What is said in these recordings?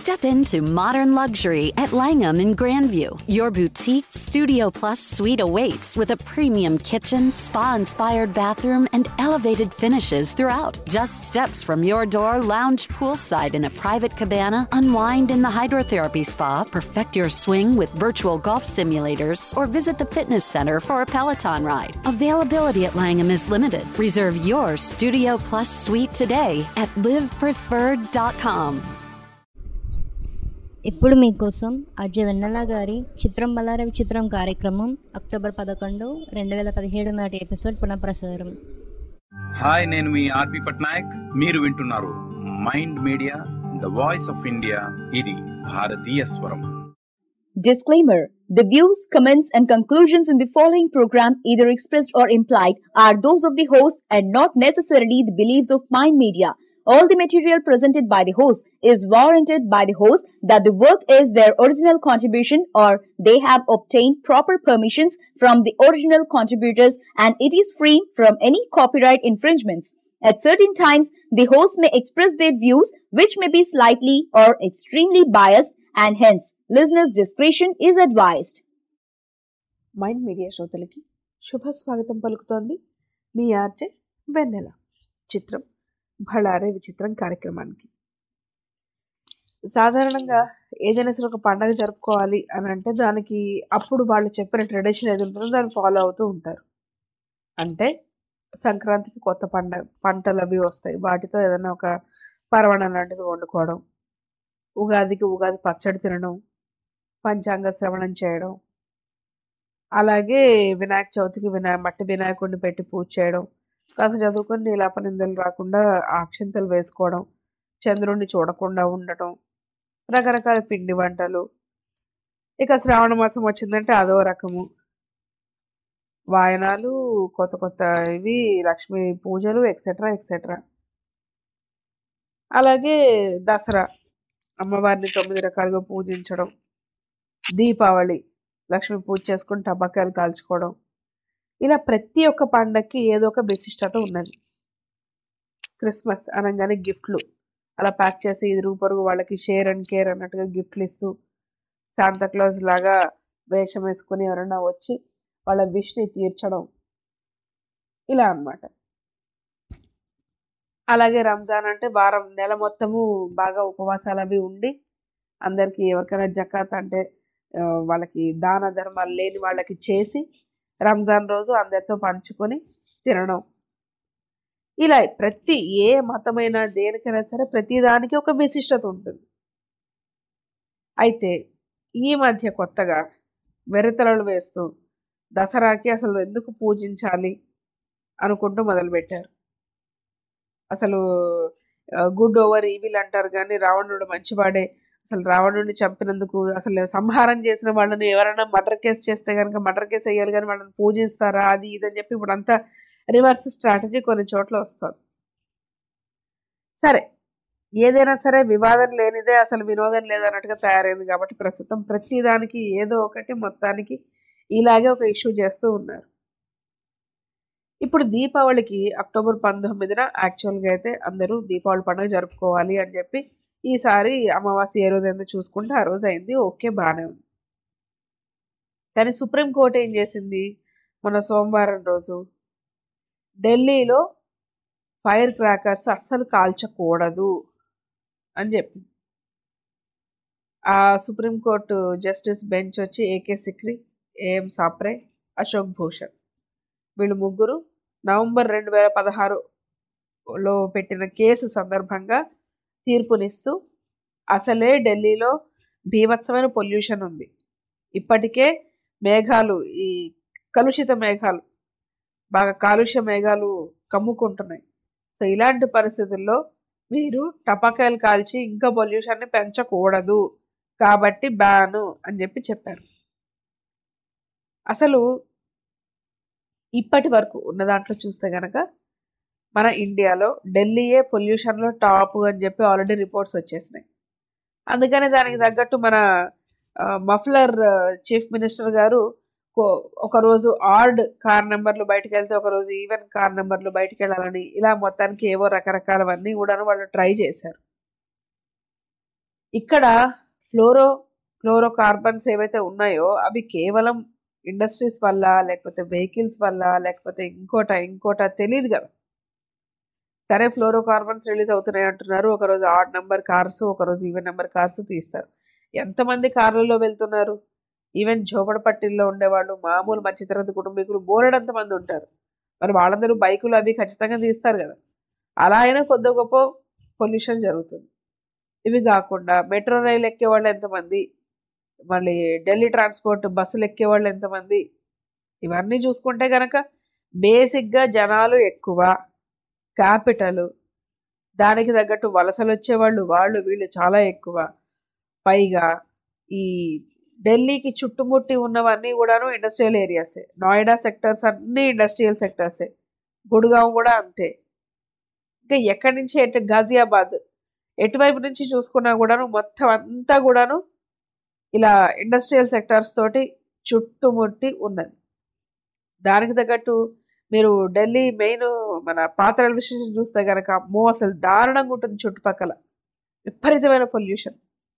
Step into modern luxury at Langham in Grandview. Your boutique Studio Plus suite awaits with a premium kitchen, spa inspired bathroom, and elevated finishes throughout. Just steps from your door, lounge poolside in a private cabana, unwind in the hydrotherapy spa, perfect your swing with virtual golf simulators, or visit the fitness center for a Peloton ride. Availability at Langham is limited. Reserve your Studio Plus suite today at livepreferred.com. ఇప్పుడు మీకోసం అజయ్ వెన్నెల గారి చిత్రం బలారవి చిత్రం కార్యక్రమం October పదకొండు రెండు వేల పదిహేడు నాటి ఎపిసోడ్ పునఃప్రసారం హాయ్ నేను మీ ఆర్పి పట్నాయక్ మీరు వింటున్నారు mind media the voice of India ఇది భారతీయ స్వరం Disclaimer The views, comments, and conclusions in the following program, either expressed or implied, are those of the host and not necessarily the beliefs of Mind Media. All the material presented by the host is warranted by the host that the work is their original contribution or they have obtained proper permissions from the original contributors and it is free from any copyright infringements. At certain times, the host may express their views which may be slightly or extremely biased and hence listeners' discretion is advised. Mind Media శ్రోతలకి శుభ స్వాగతం పలుకుతోంది మీ RJ వెన్నెల చిత్రం భళారే విచిత్రం కార్యక్రమానికి సాధారణంగా ఏదైనా సరే ఒక పండగ జరుపుకోవాలి అని అంటే దానికి అప్పుడు వాళ్ళు చెప్పిన ట్రెడిషన్ ఏది ఉంటుందో దాన్ని ఫాలో అవుతూ ఉంటారు అంటే సంక్రాంతికి కొత్త పండగ పంటలు అవి వస్తాయి వాటితో ఏదైనా ఒక పర్వణం లాంటిది వండుకోవడం ఉగాదికి ఉగాది పచ్చడి తినడం పంచాంగ శ్రవణం చేయడం అలాగే వినాయక చవితికి వినాయ మట్టి వినాయకుడిని పెట్టి పూజ చేయడం కాస్త చదువుకొని నీలాపనిందలు రాకుండా అక్షంతలు వేసుకోవడం చంద్రుడిని చూడకుండా ఉండటం రకరకాల పిండి వంటలు ఇక శ్రావణ మాసం వచ్చిందంటే అదో రకము వాయనాలు కొత్త కొత్త ఇవి లక్ష్మీ పూజలు ఎక్సెట్రా ఎక్సెట్రా అలాగే దసరా అమ్మవారిని తొమ్మిది రకాలుగా పూజించడం దీపావళి లక్ష్మి పూజ చేసుకుని టబాకాయలు కాల్చుకోవడం ఇలా ప్రతి ఒక్క పండగకి ఏదో ఒక విశిష్టత ఉన్నది క్రిస్మస్ అనగానే గిఫ్ట్లు అలా ప్యాక్ చేసి ఇరుగు పొరుగు వాళ్ళకి షేర్ అండ్ కేర్ అన్నట్టుగా గిఫ్ట్లు ఇస్తూ శాంతాక్లాజ్ లాగా వేషం వేసుకుని ఎవరైనా వచ్చి వాళ్ళ విష్ని తీర్చడం ఇలా అన్నమాట అలాగే రంజాన్ అంటే వారం నెల మొత్తము బాగా ఉపవాసాలు అవి ఉండి అందరికీ ఎవరికైనా జకాత్ అంటే ఆ, వాళ్ళకి దాన ధర్మాలు లేని వాళ్ళకి చేసి రంజాన్ రోజు అందరితో పంచుకొని తినడం ఇలా ప్రతి ఏ మతమైనా దేనికైనా సరే ప్రతి దానికి ఒక విశిష్టత ఉంటుంది అయితే ఈ మధ్య కొత్తగా వెరతలలు వేస్తూ దసరాకి అసలు ఎందుకు పూజించాలి అనుకుంటూ మొదలుపెట్టారు అసలు గుడ్ ఓవర్ ఈవిల్ అంటారు కానీ రావణుడు మంచివాడే అసలు రావణుడిని చంపినందుకు అసలు సంహారం చేసిన వాళ్ళని ఎవరైనా మర్డర్ కేసు చేస్తే కనుక మర్డర్ కేసు వేయాలి కానీ వాళ్ళని పూజిస్తారా అది ఇది అని చెప్పి ఇప్పుడు అంతా రివర్స్ స్ట్రాటజీ కొన్ని చోట్ల వస్తుంది సరే ఏదైనా సరే వివాదం లేనిదే అసలు వినోదం లేదన్నట్టుగా తయారైంది కాబట్టి ప్రస్తుతం ప్రతి దానికి ఏదో ఒకటి మొత్తానికి ఇలాగే ఒక ఇష్యూ చేస్తూ ఉన్నారు ఇప్పుడు దీపావళికి అక్టోబర్ పంతొమ్మిదిన యాక్చువల్గా అయితే అందరూ దీపావళి పండుగ జరుపుకోవాలి అని చెప్పి ఈసారి అమావాస్య ఏ రోజు అయిందో చూసుకుంటే ఆ రోజు అయింది ఓకే బాగానే ఉంది కానీ సుప్రీంకోర్టు ఏం చేసింది మన సోమవారం రోజు ఢిల్లీలో ఫైర్ క్రాకర్స్ అస్సలు కాల్చకూడదు అని చెప్పింది ఆ సుప్రీంకోర్టు జస్టిస్ బెంచ్ వచ్చి ఏకే సిక్రీ ఏఎం సాప్రే అశోక్ భూషణ్ వీళ్ళు ముగ్గురు నవంబర్ రెండు వేల పదహారులో పెట్టిన కేసు సందర్భంగా తీర్పునిస్తూ అసలే ఢిల్లీలో భీభత్సమైన పొల్యూషన్ ఉంది ఇప్పటికే మేఘాలు ఈ కలుషిత మేఘాలు బాగా కాలుష్య మేఘాలు కమ్ముకుంటున్నాయి సో ఇలాంటి పరిస్థితుల్లో మీరు టపాకాయలు కాల్చి ఇంకా పొల్యూషన్ని పెంచకూడదు కాబట్టి బ్యాను అని చెప్పి చెప్పారు అసలు ఇప్పటి వరకు ఉన్న దాంట్లో చూస్తే గనక మన ఇండియాలో ఢిల్లీయే పొల్యూషన్లో టాప్ అని చెప్పి ఆల్రెడీ రిపోర్ట్స్ వచ్చేసినాయి అందుకని దానికి తగ్గట్టు మన ఆ, మఫ్లర్ ఆ, చీఫ్ మినిస్టర్ గారు కో- ఒకరోజు ఆర్డ్ కార్ నెంబర్లు బయటకు వెళ్తే ఒకరోజు ఈవెన్ కార్ నెంబర్లు బయటకు వెళ్ళాలని ఇలా మొత్తానికి ఏవో రకరకాలవన్నీ కూడాను వాళ్ళు ట్రై చేశారు ఇక్కడ ఫ్లోరో ఫ్లోరో కార్బన్స్ ఏవైతే ఉన్నాయో అవి కేవలం ఇండస్ట్రీస్ వల్ల లేకపోతే వెహికల్స్ వల్ల లేకపోతే ఇంకోట ఇంకోట తెలియదు కదా సరే ఫ్లోరో కార్బన్స్ రిలీజ్ అవుతున్నాయి అంటున్నారు ఒకరోజు ఆడ్ నెంబర్ కార్స్ ఒకరోజు ఈవెన్ నెంబర్ కార్స్ తీస్తారు ఎంతమంది కార్లలో వెళ్తున్నారు ఈవెన్ జోపడపట్టిల్లో ఉండేవాళ్ళు మామూలు మధ్యతరగతి కుటుంబీకులు బోలెడంత మంది ఉంటారు మరి వాళ్ళందరూ బైకులు అవి ఖచ్చితంగా తీస్తారు కదా అలా అయినా కొద్ది గొప్ప పొల్యూషన్ జరుగుతుంది ఇవి కాకుండా మెట్రో రైలు ఎక్కే వాళ్ళు ఎంతమంది మళ్ళీ ఢిల్లీ ట్రాన్స్పోర్ట్ బస్సులు ఎక్కే వాళ్ళు ఎంతమంది ఇవన్నీ చూసుకుంటే కనుక బేసిక్గా జనాలు ఎక్కువ క్యాపిటల్ దానికి తగ్గట్టు వలసలు వచ్చేవాళ్ళు వాళ్ళు వీళ్ళు చాలా ఎక్కువ పైగా ఈ ఢిల్లీకి చుట్టుముట్టి ఉన్నవన్నీ కూడాను ఇండస్ట్రియల్ ఏరియాసే నోయిడా సెక్టర్స్ అన్నీ ఇండస్ట్రియల్ సెక్టర్సే గుడ్గావ్ కూడా అంతే ఇంకా ఎక్కడి నుంచి ఎటు గాజియాబాద్ ఎటువైపు నుంచి చూసుకున్నా కూడాను మొత్తం అంతా కూడాను ఇలా ఇండస్ట్రియల్ సెక్టార్స్ తోటి చుట్టుముట్టి ఉన్నది దానికి తగ్గట్టు మీరు ఢిల్లీ మెయిన్ మన పాత రైల్వే స్టేషన్ చూస్తే కనుక అమ్మో అసలు దారుణంగా ఉంటుంది చుట్టుపక్కల విపరీతమైన పొల్యూషన్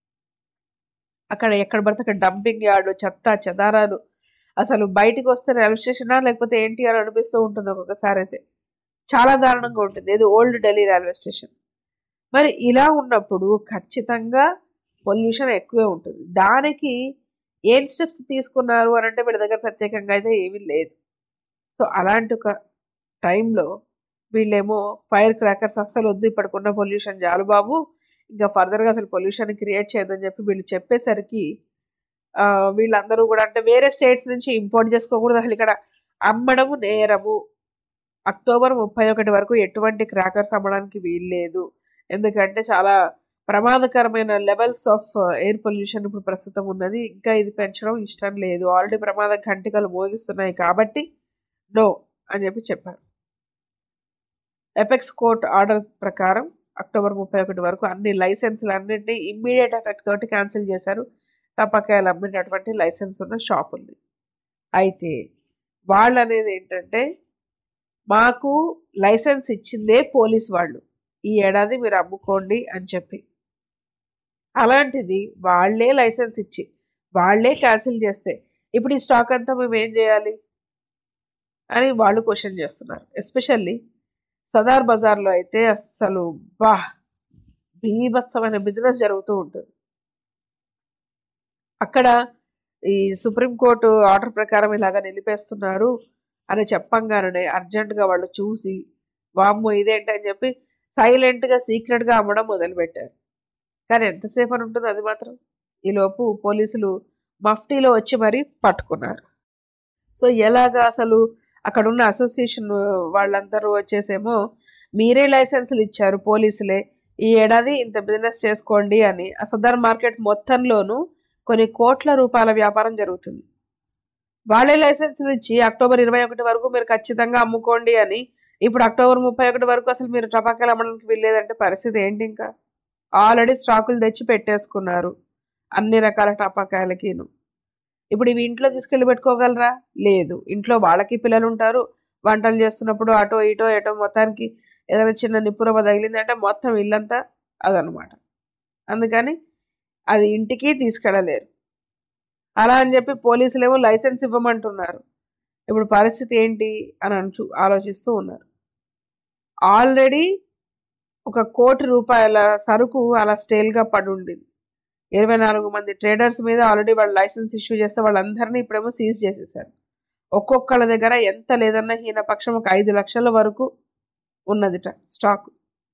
అక్కడ ఎక్కడ పడితే అక్కడ డంపింగ్ యార్డు చెత్త చెదారాలు అసలు బయటికి వస్తే రైల్వే స్టేషనా లేకపోతే ఏంటి అని అనిపిస్తూ ఉంటుంది ఒక్కొక్కసారి అయితే చాలా దారుణంగా ఉంటుంది ఇది ఓల్డ్ ఢిల్లీ రైల్వే స్టేషన్ మరి ఇలా ఉన్నప్పుడు ఖచ్చితంగా పొల్యూషన్ ఎక్కువే ఉంటుంది దానికి ఏం స్టెప్స్ తీసుకున్నారు అని అంటే వీళ్ళ దగ్గర ప్రత్యేకంగా అయితే ఏమీ లేదు సో అలాంటి ఒక టైంలో వీళ్ళేమో ఫైర్ క్రాకర్స్ అస్సలు వద్దు ఇప్పటికున్న పొల్యూషన్ చాలు బాబు ఇంకా ఫర్దర్గా అసలు పొల్యూషన్ క్రియేట్ చేయదని చెప్పి వీళ్ళు చెప్పేసరికి ఆ, వీళ్ళందరూ కూడా అంటే వేరే స్టేట్స్ నుంచి ఇంపోర్ట్ చేసుకోకూడదు అసలు ఇక్కడ అమ్మడము నేరము అక్టోబర్ ముప్పై ఒకటి వరకు ఎటువంటి క్రాకర్స్ అమ్మడానికి వీల్లేదు ఎందుకంటే చాలా ప్రమాదకరమైన లెవెల్స్ ఆఫ్ ఎయిర్ పొల్యూషన్ ఇప్పుడు ప్రస్తుతం ఉన్నది ఇంకా ఇది పెంచడం ఇష్టం లేదు ఆల్రెడీ ప్రమాద ఘంటికలు మోగిస్తున్నాయి కాబట్టి నో అని చెప్పి చెప్పారు ఎపెక్స్ కోర్ట్ ఆర్డర్ ప్రకారం అక్టోబర్ ముప్పై ఒకటి వరకు అన్ని లైసెన్సులు అన్నింటినీ ఇమ్మీడియట్ ఎఫెక్ట్ తోటి క్యాన్సిల్ చేశారు టపాకాయలు అమ్మినటువంటి లైసెన్స్ ఉన్న షాపుల్ని అయితే వాళ్ళు అనేది ఏంటంటే మాకు లైసెన్స్ ఇచ్చిందే పోలీస్ వాళ్ళు ఈ ఏడాది మీరు అమ్ముకోండి అని చెప్పి అలాంటిది వాళ్ళే లైసెన్స్ ఇచ్చి వాళ్ళే క్యాన్సిల్ చేస్తే ఇప్పుడు ఈ స్టాక్ అంతా మేము ఏం చేయాలి అని వాళ్ళు క్వశ్చన్ చేస్తున్నారు ఎస్పెషల్లీ సదార్ బజార్లో అయితే అస్సలు బా బీభత్సమైన బిజినెస్ జరుగుతూ ఉంటుంది అక్కడ ఈ సుప్రీంకోర్టు ఆర్డర్ ప్రకారం ఇలాగా నిలిపేస్తున్నారు అని చెప్పంగానే అర్జెంటుగా వాళ్ళు చూసి వామ్మో ఇదేంటి అని చెప్పి సైలెంట్గా సీక్రెట్గా అమ్మడం మొదలుపెట్టారు కానీ ఎంతసేపు అని ఉంటుంది అది మాత్రం ఈలోపు పోలీసులు మఫ్టీలో వచ్చి మరీ పట్టుకున్నారు సో ఎలాగా అసలు అక్కడ ఉన్న అసోసియేషన్ వాళ్ళందరూ వచ్చేసేమో మీరే లైసెన్సులు ఇచ్చారు పోలీసులే ఈ ఏడాది ఇంత బిజినెస్ చేసుకోండి అని ఆ సదర్ మార్కెట్ మొత్తంలోనూ కొన్ని కోట్ల రూపాయల వ్యాపారం జరుగుతుంది వాళ్ళే లైసెన్సులు ఇచ్చి అక్టోబర్ ఇరవై ఒకటి వరకు మీరు ఖచ్చితంగా అమ్ముకోండి అని ఇప్పుడు అక్టోబర్ ముప్పై ఒకటి వరకు అసలు మీరు టపాకాయలు అమ్మడానికి వెళ్ళలేదంటే పరిస్థితి ఏంటి ఇంకా ఆల్రెడీ స్టాకులు తెచ్చి పెట్టేసుకున్నారు అన్ని రకాల టపాకాయలకిను ఇప్పుడు ఇవి ఇంట్లో తీసుకెళ్ళి పెట్టుకోగలరా లేదు ఇంట్లో వాళ్ళకి పిల్లలు ఉంటారు వంటలు చేస్తున్నప్పుడు అటో ఇటో ఎటో మొత్తానికి ఏదైనా చిన్న నిప్పురవ్వ తగిలిందంటే మొత్తం ఇల్లంతా అదనమాట అందుకని అది ఇంటికి తీసుకెళ్ళలేరు అలా అని చెప్పి పోలీసులు ఏమో లైసెన్స్ ఇవ్వమంటున్నారు ఇప్పుడు పరిస్థితి ఏంటి అని అంచు ఆలోచిస్తూ ఉన్నారు ఆల్రెడీ ఒక కోటి రూపాయల సరుకు అలా స్టేల్గా పడి ఉండింది ఇరవై నాలుగు మంది ట్రేడర్స్ మీద ఆల్రెడీ వాళ్ళు లైసెన్స్ ఇష్యూ చేస్తే వాళ్ళందరినీ ఇప్పుడేమో సీజ్ చేసేసారు ఒక్కొక్కళ్ళ దగ్గర ఎంత లేదన్నా హీనపక్షం ఒక ఐదు లక్షల వరకు ఉన్నదిట స్టాక్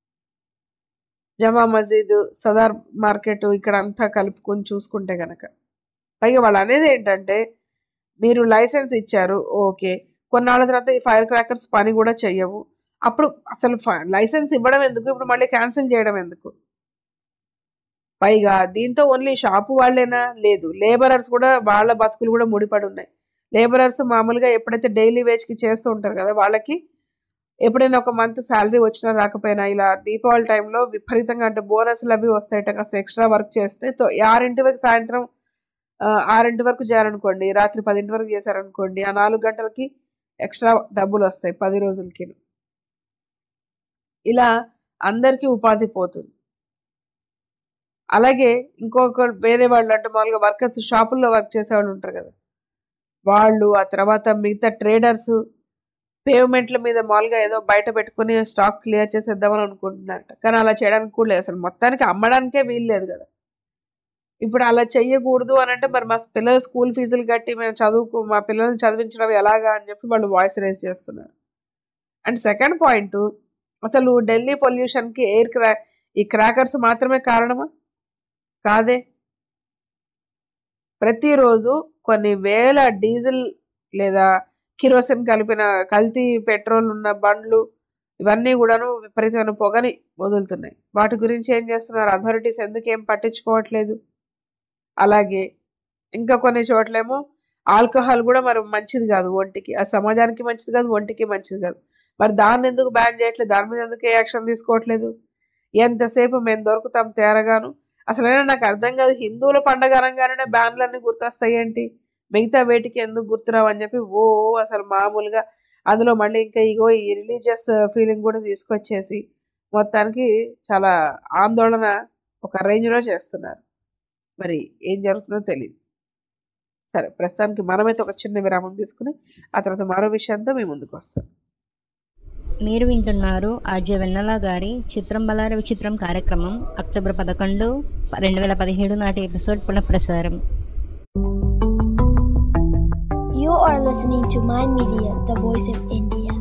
జమా మసీద్ సదార్ మార్కెట్ ఇక్కడ అంతా కలుపుకొని చూసుకుంటే గనక పైగా వాళ్ళు అనేది ఏంటంటే మీరు లైసెన్స్ ఇచ్చారు ఓకే కొన్నాళ్ళ తర్వాత ఈ ఫైర్ క్రాకర్స్ పని కూడా చెయ్యవు అప్పుడు అసలు లైసెన్స్ ఇవ్వడం ఎందుకు ఇప్పుడు మళ్ళీ క్యాన్సిల్ చేయడం ఎందుకు పైగా దీంతో ఓన్లీ షాపు వాళ్ళేనా లేదు లేబరర్స్ కూడా వాళ్ళ బతుకులు కూడా ముడిపడి ఉన్నాయి లేబరర్స్ మామూలుగా ఎప్పుడైతే డైలీ వేజ్కి చేస్తూ ఉంటారు కదా వాళ్ళకి ఎప్పుడైనా ఒక మంత్ శాలరీ వచ్చినా రాకపోయినా ఇలా దీపావళి టైంలో విపరీతంగా అంటే బోనస్లు అవి వస్తాయట కాస్త ఎక్స్ట్రా వర్క్ చేస్తే సో ఆరింటి వరకు సాయంత్రం ఆ, ఆరింటి వరకు చేయాలనుకోండి రాత్రి పదింటి వరకు చేశారనుకోండి ఆ నాలుగు గంటలకి ఎక్స్ట్రా డబ్బులు వస్తాయి పది రోజులకి ఇలా అందరికీ ఉపాధి పోతుంది అలాగే ఇంకొక వేరే వాళ్ళు అంటే మామూలుగా వర్కర్స్ షాపుల్లో వర్క్ చేసేవాళ్ళు ఉంటారు కదా వాళ్ళు ఆ తర్వాత మిగతా ట్రేడర్స్ పేమెంట్ల మీద మామూలుగా ఏదో బయట పెట్టుకుని స్టాక్ క్లియర్ చేసేద్దామని అనుకుంటున్నారట కానీ అలా చేయడానికి కూడా లేదు అసలు మొత్తానికి అమ్మడానికే వీలు లేదు కదా ఇప్పుడు అలా చెయ్యకూడదు అని అంటే మరి మా పిల్లల స్కూల్ ఫీజులు కట్టి మేము చదువుకు మా పిల్లల్ని చదివించడం ఎలాగా అని చెప్పి వాళ్ళు వాయిస్ రేస్ చేస్తున్నారు అండ్ సెకండ్ పాయింట్ అసలు ఢిల్లీ పొల్యూషన్కి ఎయిర్ క్రా ఈ క్రాకర్స్ మాత్రమే కారణమా కాదే ప్రతిరోజు కొన్ని వేల డీజిల్ లేదా కిరోసిన్ కలిపిన కల్తీ పెట్రోల్ ఉన్న బండ్లు ఇవన్నీ కూడాను విపరీతమైన పొగని వదులుతున్నాయి వాటి గురించి ఏం చేస్తున్నారు అథారిటీస్ ఎందుకు ఏం పట్టించుకోవట్లేదు అలాగే ఇంకా కొన్ని చోట్లేమో ఆల్కహాల్ కూడా మరి మంచిది కాదు ఒంటికి ఆ సమాజానికి మంచిది కాదు ఒంటికి మంచిది కాదు మరి దాన్ని ఎందుకు బ్యాన్ చేయట్లేదు దాని మీద ఎందుకు ఏ యాక్షన్ తీసుకోవట్లేదు ఎంతసేపు మేము దొరుకుతాం తేరగాను అసలైనా నాకు అర్థం కాదు హిందువుల పండగ అనగానే బ్యాన్లన్నీ గుర్తొస్తాయి ఏంటి మిగతా వేటికి ఎందుకు గుర్తురావు అని చెప్పి ఓ అసలు మామూలుగా అందులో మళ్ళీ ఇంకా ఇగో ఈ రిలీజియస్ ఫీలింగ్ కూడా తీసుకొచ్చేసి మొత్తానికి చాలా ఆందోళన ఒక రేంజ్లో చేస్తున్నారు మరి ఏం జరుగుతుందో తెలియదు సరే ప్రస్తుతానికి మనమైతే ఒక చిన్న విరామం తీసుకుని ఆ తర్వాత మరో విషయంతో మేము ముందుకు వస్తాం మీరు వింటున్నారు ఆర్జే వెన్నెల గారి చిత్రం బలార విచిత్రం కార్యక్రమం అక్టోబర్ పదకొండు రెండు వేల పదిహేడు నాటి ఎపిసోడ్ పునఃప్రసారం You are listening to Mind Media, the voice of India.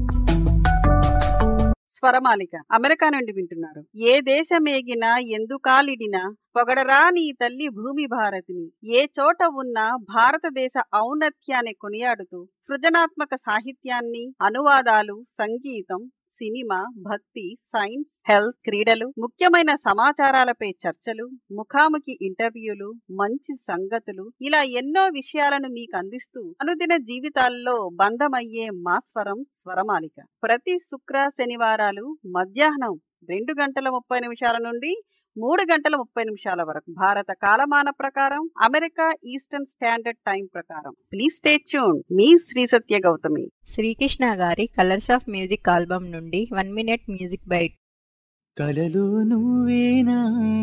స్వరమాలిక అమెరికా నుండి వింటున్నారు ఏ దేశమేగినా ఎందుకాలిడినా పొగడరా నీ తల్లి భూమి భారతిని ఏ చోట ఉన్నా భారతదేశ ఔన్నత్యాన్ని కొనియాడుతూ సృజనాత్మక సాహిత్యాన్ని అనువాదాలు సంగీతం సినిమా భక్తి సైన్స్ హెల్త్ క్రీడలు ముఖ్యమైన సమాచారాలపై చర్చలు ముఖాముఖి ఇంటర్వ్యూలు మంచి సంగతులు ఇలా ఎన్నో విషయాలను మీకు అందిస్తూ అనుదిన జీవితాల్లో బంధమయ్యే మా స్వరం స్వరమాలిక ప్రతి శుక్ర శనివారాలు మధ్యాహ్నం రెండు గంటల ముప్పై నిమిషాల నుండి మూడు గంటల ముప్పై నిమిషాల వరకు భారత కాలమాన ప్రకారం అమెరికా ఈస్టర్న్ స్టాండర్డ్ టైం ప్రకారం ప్లీజ్ స్టే ట్యూన్ మీ శ్రీ సత్య గౌతమి శ్రీకృష్ణ గారి కలర్స్ ఆఫ్ మ్యూజిక్ ఆల్బమ్ నుండి వన్ మినిట్ మ్యూజిక్ బైట్ కలలు నువ్వేనా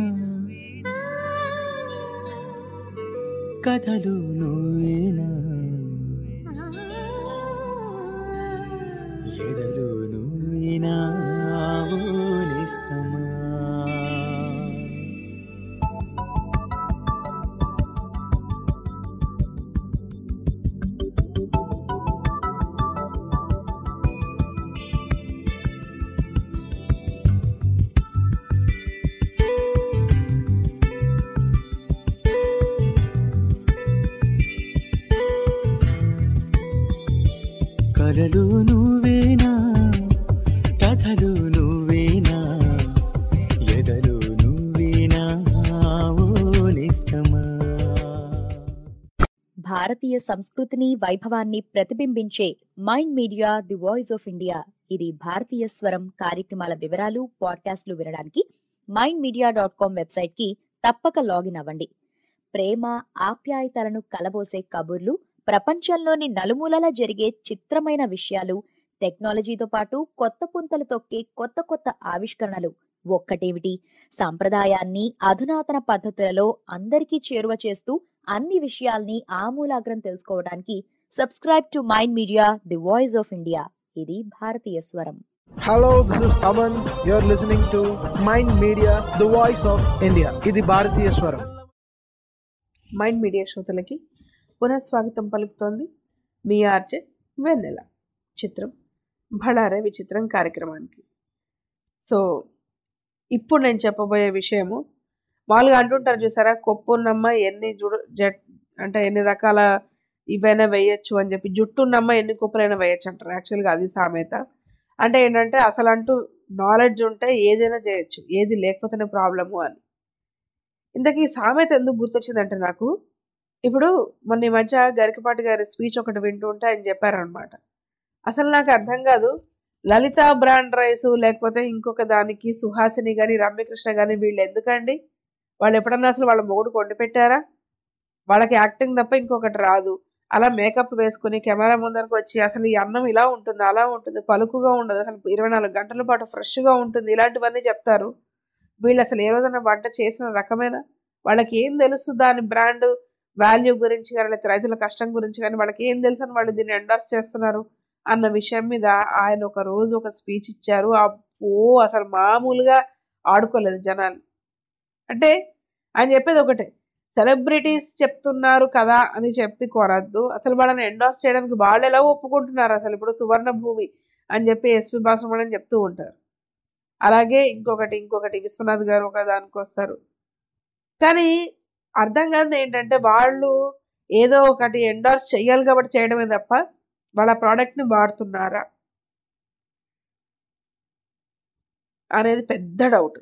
కథలు నువ్వేనా ఎదలు నువ్వేనా ఆవులిస్తమా కలలు నువ్వేనా కథలు నువ్వేనా ఎదలు నువ్వేనా ఓనిస్తమా భారతీయ సంస్కృతిని వైభవాన్ని ప్రతిబింబించే Mind media the voice of India ఇది భారతీయ స్వరం కార్యక్రమాల వివరాలు పాడ్కాస్ట్లు వినడానికి Mind Media dot com website కి తప్పక లాగిన్ అవ్వండి ప్రేమ ఆప్యాయతలను కలబోసే కబుర్లు ప్రపంచంలోని నలుమూలలా జరిగే చిత్రమైన విషయాలు టెక్నాలజీతో పాటు కొత్త పుంతలు తొక్కే కొత్త కొత్త ఆవిష్కరణలు ఒక్కటేమిటి సాంప్రదాయాన్ని అధునాతన పద్ధతులలో అందరికీ చేరువ చేస్తూ అన్ని విషయాల్ని ఆమూలాగ్రం తెలుసుకోవడానికి subscribe to mind media the voice of India ఇది భారతీయ స్వరం Hello, this is Taman. You're listening to Mind Media, the voice of India. ఇది భారతీయ స్వరం మైండ్ మీడియా శ్రోతలకి పునఃస్వాగతం పలుకుతోంది మీ ఆర్జే వెన్నెల చిత్రం భళారే విచిత్రం కార్యక్రమానికి సో ఇప్పుడు నేను చెప్పబోయే విషయము మామూలుగా అంటుంటారు చూసారా కొప్పు ఉన్నమ్మ ఎన్ని జుడు జట్ అంటే ఎన్ని రకాల ఇవైనా వేయచ్చు అని చెప్పి జుట్టు ఉన్నమ్మ ఎన్ని కుప్పలైనా వేయచ్చు అంటారు యాక్చువల్గా అది సామెత అంటే ఏంటంటే అసలు అంటూ నాలెడ్జ్ ఉంటే ఏదైనా చేయొచ్చు ఏది లేకపోతేనే ప్రాబ్లము అని ఇంతకీ ఈ సామెత ఎందుకు గుర్తొచ్చిందంటే నాకు ఇప్పుడు మొన్న ఈ మధ్య గరికపాటి గారి స్పీచ్ ఒకటి వింటూ ఉంటే ఆయన చెప్పారనమాట అసలు నాకు అర్థం కాదు లలిత బ్రాండ్ రైస్ లేకపోతే ఇంకొక దానికి సుహాసిని కానీ రమ్యకృష్ణ కానీ వీళ్ళు ఎందుకండి వాళ్ళు ఎప్పుడన్నా అసలు వాళ్ళ మొగుడు కొండి పెట్టారా వాళ్ళకి యాక్టింగ్ తప్ప ఇంకొకటి రాదు అలా మేకప్ వేసుకుని కెమెరా ముందరకు వచ్చి అసలు ఈ అన్నం ఇలా ఉంటుంది అలా ఉంటుంది పలుకుగా ఉండదు అసలు ఇరవై నాలుగు గంటల పాటు ఫ్రెష్గా ఉంటుంది ఇలాంటివన్నీ చెప్తారు వీళ్ళు అసలు ఏ రోజైనా వంట చేసిన రకమైన వాళ్ళకి ఏం తెలుసు దాని బ్రాండ్ వాల్యూ గురించి కానీ లేకపోతే రైతుల కష్టం గురించి కానీ వాళ్ళకి ఏం తెలుసు అని వాళ్ళు దీన్ని ఎండర్స్ చేస్తున్నారు అన్న విషయం మీద ఆయన ఒక రోజు ఒక స్పీచ్ ఇచ్చారు అబ్బో అసలు మామూలుగా ఆడుకోలేదు జనాలు అంటే ఆయన చెప్పేది ఒకటే సెలబ్రిటీస్ చెప్తున్నారు కదా అని చెప్పి కొరద్దు అసలు వాళ్ళని ఎండార్స్ చేయడానికి వాళ్ళు ఎలా ఒప్పుకుంటున్నారు అసలు ఇప్పుడు సువర్ణ భూమి అని చెప్పి ఎస్పి బాలసుబ్రహ్మణ్యం చెప్తూ ఉంటారు అలాగే ఇంకొకటి ఇంకొకటి విశ్వనాథ్ గారు ఒక దానికి వస్తారు కానీ అర్థం కాదు ఏంటంటే వాళ్ళు ఏదో ఒకటి ఎండార్స్ చేయాలి కాబట్టి చేయడమే తప్ప వాళ్ళ ప్రోడక్ట్ని వాడుతున్నారా అనేది పెద్ద డౌట్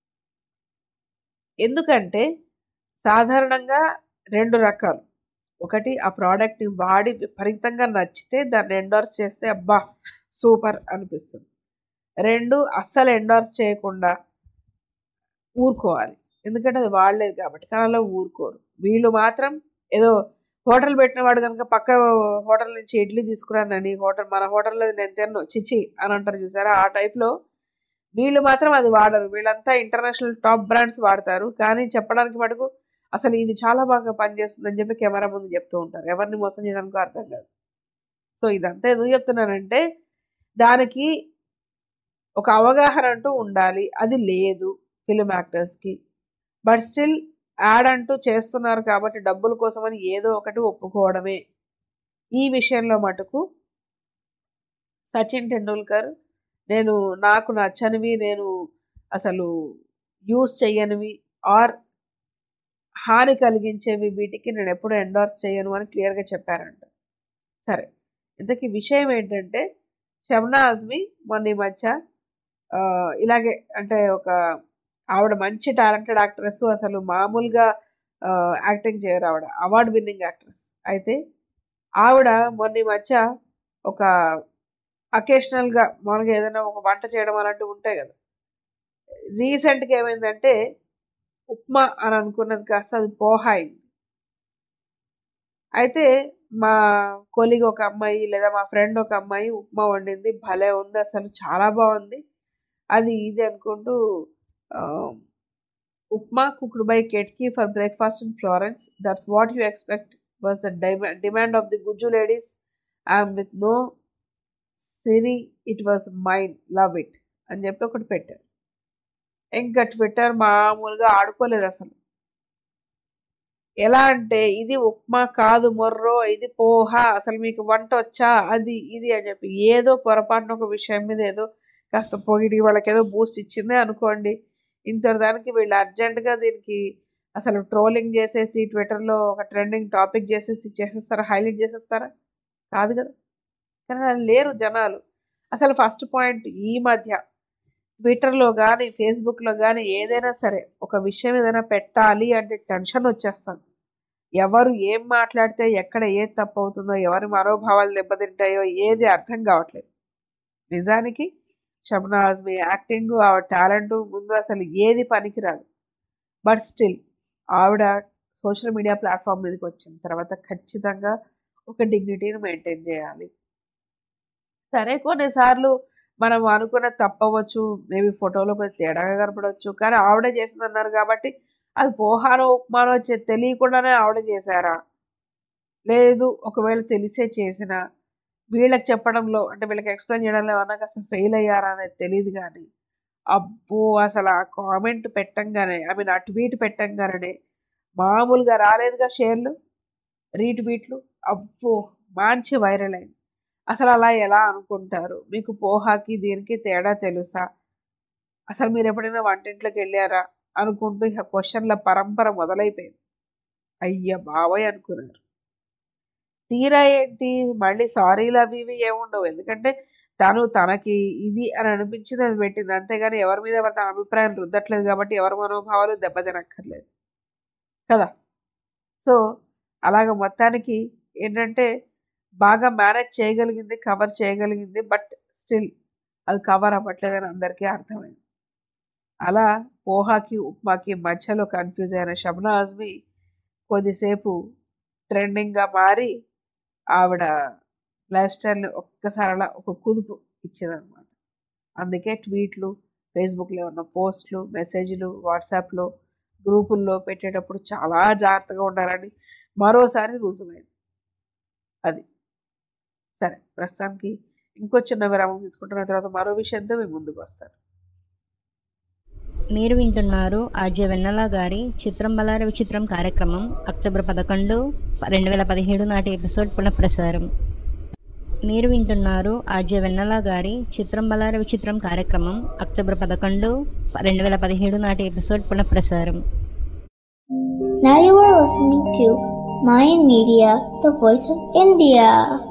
ఎందుకంటే సాధారణంగా రెండు రకాలు ఒకటి ఆ ప్రోడక్ట్ని వాడి విపరీతంగా నచ్చితే దాన్ని ఎండార్స్ చేస్తే అబ్బా సూపర్ అనిపిస్తుంది రెండు అస్సలు ఎండార్స్ చేయకుండా ఊరుకోవాలి ఎందుకంటే అది వాడలేదు కాబట్టి కానీ అలా ఊరుకోరు వీళ్ళు మాత్రం ఏదో హోటల్ పెట్టిన వాడు కనుక పక్క హోటల్ నుంచి ఇడ్లీ తీసుకురానని హోటల్ మన హోటల్లో నేను తిన్ను చిచి అని అంటారు చూసారా ఆ టైప్లో వీళ్ళు మాత్రం అది వాడరు వీళ్ళంతా ఇంటర్నేషనల్ టాప్ బ్రాండ్స్ వాడతారు కానీ చెప్పడానికి మటుకు అసలు ఇది చాలా బాగా పనిచేస్తుందని చెప్పి కెమెరా ముందు చెప్తూ ఉంటారు ఎవరిని మోసం చేయడానికి అర్థం కాదు సో ఇదంతా ఎందుకు చెప్తున్నానంటే దానికి ఒక అవగాహన అంటూ ఉండాలి అది లేదు ఫిలిం యాక్టర్స్కి బట్ స్టిల్ యాడ్ అంటూ చేస్తున్నారు కాబట్టి డబ్బుల కోసమని ఏదో ఒకటి ఒప్పుకోవడమే ఈ విషయంలో మటుకు సచిన్ టెండూల్కర్ నేను నాకు నచ్చనివి నేను అసలు యూస్ చేయనివి ఆర్ హాని కలిగించేవి వీటికి నేను ఎప్పుడు ఎండార్స్ చేయను అని క్లియర్గా చెప్పారంట సరే ఇంతకీ విషయం ఏంటంటే షబ్నా అజ్మి మొన్న ఈ మధ్య ఆ, ఇలాగే అంటే ఒక ఆవిడ మంచి టాలెంటెడ్ యాక్ట్రెస్ అసలు మామూలుగా యాక్టింగ్ చేయరు ఆవిడ అవార్డ్ విన్నింగ్ యాక్ట్రెస్ అయితే ఆవిడ మొన్న ఈ మధ్య ఒక అకేషనల్గా మామూలుగా ఏదైనా ఒక వంట చేయడం అలాంటివి ఉంటాయి కదా రీసెంట్గా ఏమైందంటే ఉప్మా అని అనుకున్నది కాస్త అది పోహా అయింది అయితే మా కొలిగ్ ఒక అమ్మాయి లేదా మా ఫ్రెండ్ ఒక అమ్మాయి ఉప్మా వండింది భలే ఉంది అసలు చాలా బాగుంది అది ఇది అనుకుంటూ ఆ, upma cooked by Ketki for breakfast in Florence that's what you expect was the demand of the Gujju ladies I'm with no Siri it was mind love it అని చెప్పి ఒకటి పెట్టారు ఇంకా ట్విట్టర్ మామూలుగా ఆడుకోలేదు అసలు ఎలా అంటే ఇది ఉప్మా కాదు మొర్రో ఇది పోహ అసలు మీకు వంట వచ్చా అది ఇది అని చెప్పి ఏదో పొరపాటున ఒక విషయం మీద ఏదో కాస్త పొగిడి వాళ్ళకి ఏదో బూస్ట్ ఇచ్చిందే అనుకోండి ఇంత దానికి వీళ్ళు అర్జెంటుగా దీనికి అసలు ట్రోలింగ్ చేసేసి ట్విట్టర్లో ఒక ట్రెండింగ్ టాపిక్ చేసేసి చేసేస్తారా హైలైట్ చేసేస్తారా కాదు కదా కానీ అలా లేరు జనాలు అసలు ఫస్ట్ పాయింట్ ఈ మధ్య ట్విట్టర్లో కానీ ఫేస్బుక్లో కానీ ఏదైనా సరే ఒక విషయం ఏదైనా పెట్టాలి అంటే టెన్షన్ వచ్చేస్తాను ఎవరు ఏం మాట్లాడితే ఎక్కడ ఏది తప్పు అవుతుందో ఎవరి మనోభావాలు దెబ్బతింటాయో ఏది అర్థం కావట్లేదు నిజానికి షబ్నా ఆజ్మీ యాక్టింగ్ ఆవిడ టాలెంట్ ముందు అసలు ఏది పనికిరాదు బట్ స్టిల్ ఆవిడ సోషల్ మీడియా ప్లాట్ఫామ్ మీదకి వచ్చిన తర్వాత ఖచ్చితంగా ఒక డిగ్నిటీని మెయింటైన్ చేయాలి సరే కొన్నిసార్లు మనం అనుకున్న తప్పవచ్చు మేబీ ఫోటోలో కొంచెం తేడాగా కనపడవచ్చు కానీ ఆవిడే చేసిందన్నారు కాబట్టి అది పోహానో ఉప్మానో చే- తెలియకుండానే ఆవిడ చేశారా లేదు ఒకవేళ తెలిసే చేసిన వీళ్ళకి చెప్పడంలో అంటే వీళ్ళకి ఎక్స్ప్లెయిన్ చేయడంలో ఏమన్నా కాస్త ఫెయిల్ అయ్యారా అనేది తెలియదు కానీ అబ్బో అసలు ఆ కామెంట్ పెట్టంగానే ఐ మీన్ ఆ ట్వీట్ పెట్టంగానే మామూలుగా రాలేదుగా షేర్లు రీట్వీట్లు అబ్బో మంచి వైరల్ అయింది అసలు అలా ఎలా అనుకుంటారు మీకు పోహాకి దీనికి తేడా తెలుసా అసలు మీరు ఎప్పుడైనా వంటింట్లోకి వెళ్ళారా అనుకుంటూ ఇక క్వశ్చన్ల పరంపర మొదలైపోయింది అయ్య బాబోయ్ అనుకున్నారు తీరా ఏంటి మళ్ళీ సారీలు అవి ఇవి ఏముండవు ఎందుకంటే తను తనకి ఇది అని అనిపించింది అది పెట్టింది అంతేగాని ఎవరి మీద ఎవరి తన అభిప్రాయం రుద్దట్లేదు కాబట్టి ఎవరి మనోభావాలు దెబ్బతినక్కర్లేదు కదా సో అలాగ మొత్తానికి ఏంటంటే బాగా మేనేజ్ చేయగలిగింది కవర్ చేయగలిగింది బట్ స్టిల్ అది కవర్ అవ్వట్లేదని అందరికీ అర్థమైంది అలా పోహాకి ఉప్మాకి మధ్యలో కన్ఫ్యూజ్ అయిన షబ్నా ఆజ్మీ కొద్దిసేపు ట్రెండింగ్గా మారి ఆవిడ లైఫ్ స్టైల్ని ఒక్కసారి అలా ఒక కుదుపు ఇచ్చేదన్నమాట అందుకే ట్వీట్లు ఫేస్బుక్లో ఏమన్నా పోస్టులు మెసేజ్లు వాట్సాప్లో గ్రూపుల్లో పెట్టేటప్పుడు చాలా జాగ్రత్తగా ఉండాలని మరోసారి రుజువైంది అది సరే ప్రస్తుతానికి ఇంకో చిన్న విరామం తీసుకుంటున్న తర్వాత మరో విషయంతో మేము ముందుకు వస్తాను మీరు వింటున్నారు ఆర్జే వెన్నెల గారి చిత్రం బలార విచిత్రం కార్యక్రమం అక్టోబర్ పదకొండు రెండు వేల పదిహేడు నాటి ఎపిసోడ్ పునఃప్రసారం మీరు వింటున్నారు ఆర్జే వెన్నెల గారి చిత్రం బలార విచిత్రం కార్యక్రమం అక్టోబర్ పదకొండు రెండు వేల పదిహేడు నాటి ఎపిసోడ్ పునఃప్రసారం Now you are listening to Mayan Media, the voice of India.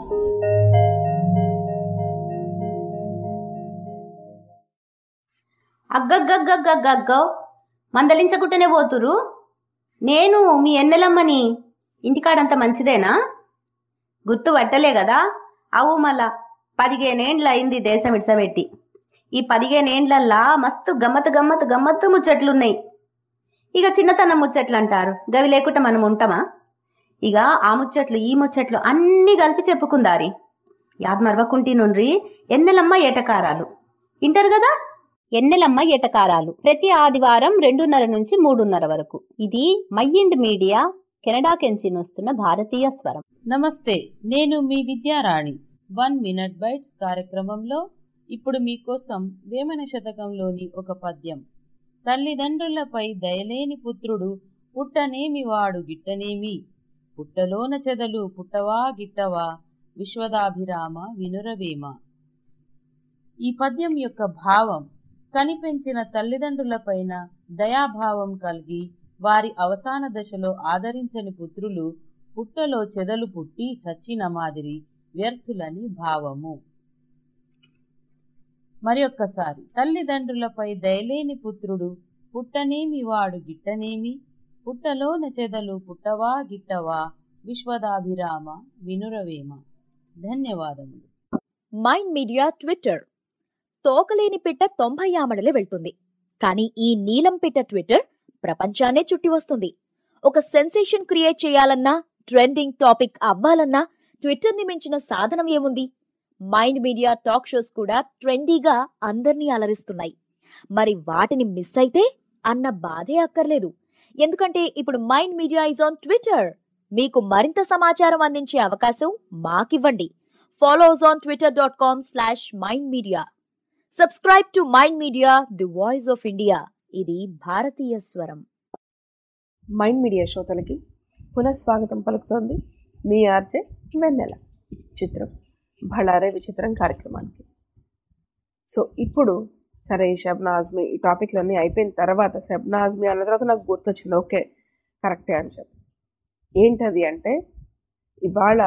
అగ్గగ్గగ్గగ్గగ్గో మందలించకుంటేనే పోతురు నేను మీ ఎన్నెలమ్మని ఇంటికాడంత మంచిదేనా గుర్తు పట్టలే కదా అవు మళ్ళా పదిహేనేండ్ల అయింది దేశం ఇడ్సబెట్టి ఈ పదిహేనేండ్లల్లా మస్తు గమ్మత్ గమ్మత్ గమ్మత్తు ముచ్చట్లున్నాయి ఇక చిన్నతనం ముచ్చట్లు అంటారు గవి లేకుండా మనం ఉంటామా ఇక ఆ ముచ్చట్లు ఈ ముచ్చట్లు అన్నీ కలిపి చెప్పుకుందారి యాద్ మరవకుంటి నుండ్రి ఎన్నెలమ్మ ఏటకారాలు వింటారు కదా ఎన్నెలమ్మ ఎటకారాలు ప్రతి ఆదివారం రెండున్నర నుంచి మూడున్నర వరకు ఇది మైండ్ మీడియా కెనడా కెంచి వస్తున్న భారతీయ స్వరం నమస్తే నేను మీ విద్యారాణి వన్ మినిట్ బైట్స్ కార్యక్రమంలో ఇప్పుడు మీకోసం వేమన శతకంలోని ఒక పద్యం తల్లిదండ్రులపై దయలేని పుత్రుడు పుట్టనేమి వాడు గిట్టనేమి పుట్టలోన చెదలు పుట్టవా గిట్టవా విశ్వదాభిరామ వినురవేమ ఈ పద్యం యొక్క భావం కనిపెంచిన తల్లిదండ్రులపైన దయాభావం కలిగి వారి అవసాన దశలో ఆదరించని పుత్రులు పుట్టలో చెదలు పుట్టి చచ్చిన మాదిరి వ్యర్థులని భావము మరొక్కసారి తల్లిదండ్రులపై దయలేని పుత్రుడు పుట్టనేమి వాడు గిట్టనేమి పుట్టలోన చెదలు పుట్టవా గిట్టవా విశ్వదాభిరామ వినురవేమ ధన్యవాదములు మైండ్ మీడియా ట్విట్టర్ తోకలేని పిట్ట తొంభై ఆమడలే వెళ్తుంది కానీ ఈ నీలం పిట్ట ట్విట్టర్ ప్రపంచాన్నే చుట్టి వస్తుంది ఒక సెన్సేషన్ క్రియేట్ చేయాలన్నా ట్రెండింగ్ టాపిక్ అవ్వాలన్నా ట్విట్టర్ ని మించిన సాధనం ఏముంది మైండ్ మీడియా టాక్ షోస్ కూడా ట్రెండీగా అందర్నీ అలరిస్తున్నాయి మరి వాటిని మిస్ అయితే అన్న బాధే అక్కర్లేదు ఎందుకంటే ఇప్పుడు Mind Media is on Twitter మీకు మరింత సమాచారం అందించే అవకాశం మాకివ్వండి follows on Twitter dot com slash Mind Media subscribe to mind media the voice of India ఇది భారతీయ స్వరం మైండ్ మీడియా శ్రోతలకి పునఃస్వాగతం పలుకుతోంది మీ ఆర్జే వెన్నెల చిత్రం బళ్ళారే విచిత్రం కార్యక్రమానికి సో ఇప్పుడు సరే ఈ షబ్నా ఆజ్మీ ఈ టాపిక్లన్నీ అయిపోయిన తర్వాత షబ్నా ఆజ్మీ అన్న తర్వాత నాకు గుర్తొచ్చింది ఓకే కరెక్టే అని చెప్పి ఏంటది అంటే ఇవాళ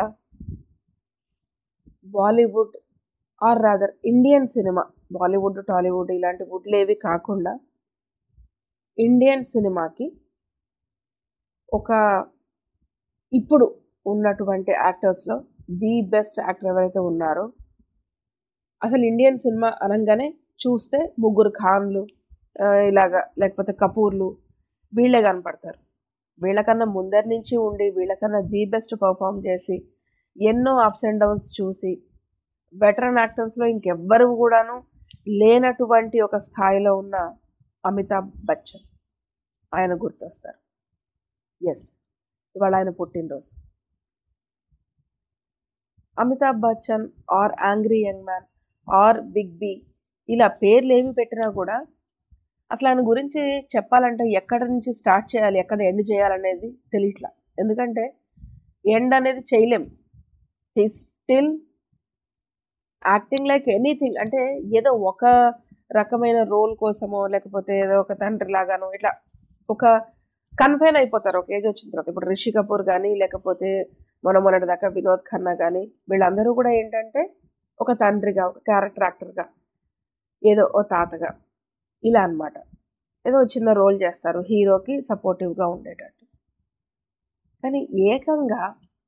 Bollywood or rather Indian cinema Bollywood Tollywood ఇలాంటి వుడ్లు ఏవి కాకుండా ఇండియన్ సినిమాకి ఒక ఇప్పుడు ఉన్నటువంటి యాక్టర్స్లో ది బెస్ట్ యాక్టర్ ఎవరైతే ఉన్నారో అసలు ఇండియన్ సినిమా అనగానే చూస్తే ముగ్గురు ఖాన్లు ఆ, ఇలాగా లేకపోతే కపూర్లు వీళ్ళే కనపడతారు వీళ్ళకన్నా ముందరి నుంచి ఉండి వీళ్ళకన్నా ది బెస్ట్ పర్ఫామ్ చేసి ఎన్నో అప్స్ అండ్ డౌన్స్ చూసి వెటరన్ యాక్టర్స్లో ఇంకెవ్వరు కూడాను లేనటువంటి ఒక స్థాయిలో ఉన్న అమితాబ్ బచ్చన్ ఆయన గుర్తొస్తారు ఎస్ ఇవాళ ఆయన పుట్టినరోజు Amitabh Bachchan or angry young man or big B ఇలా పేర్లు ఏమి పెట్టినా కూడా అసలు ఆయన గురించి చెప్పాలంటే ఎక్కడ నుంచి స్టార్ట్ చేయాలి ఎక్కడ ఎండ్ చేయాలనేది తెలియట్లా ఎందుకంటే ఎండ్ అనేది చేయలేం he still acting like anything అంటే ఏదో ఒక రకమైన రోల్ కోసమో లేకపోతే ఏదో ఒక తండ్రి లాగానో ఇట్లా ఒక కన్ఫైన్ అయిపోతారు ఒక ఏజ్ వచ్చిన తర్వాత ఇప్పుడు రిషి కపూర్ కానీ లేకపోతే మొన్న మొన్నటి దాకా వినోద్ ఖన్నా కానీ వీళ్ళందరూ కూడా ఏంటంటే ఒక తండ్రిగా ఒక క్యారెక్టర్ యాక్టర్గా ఏదో ఓ తాతగా ఇలా అన్నమాట ఏదో చిన్న రోల్ చేస్తారు హీరోకి సపోర్టివ్గా ఉండేటట్టు కానీ ఏకంగా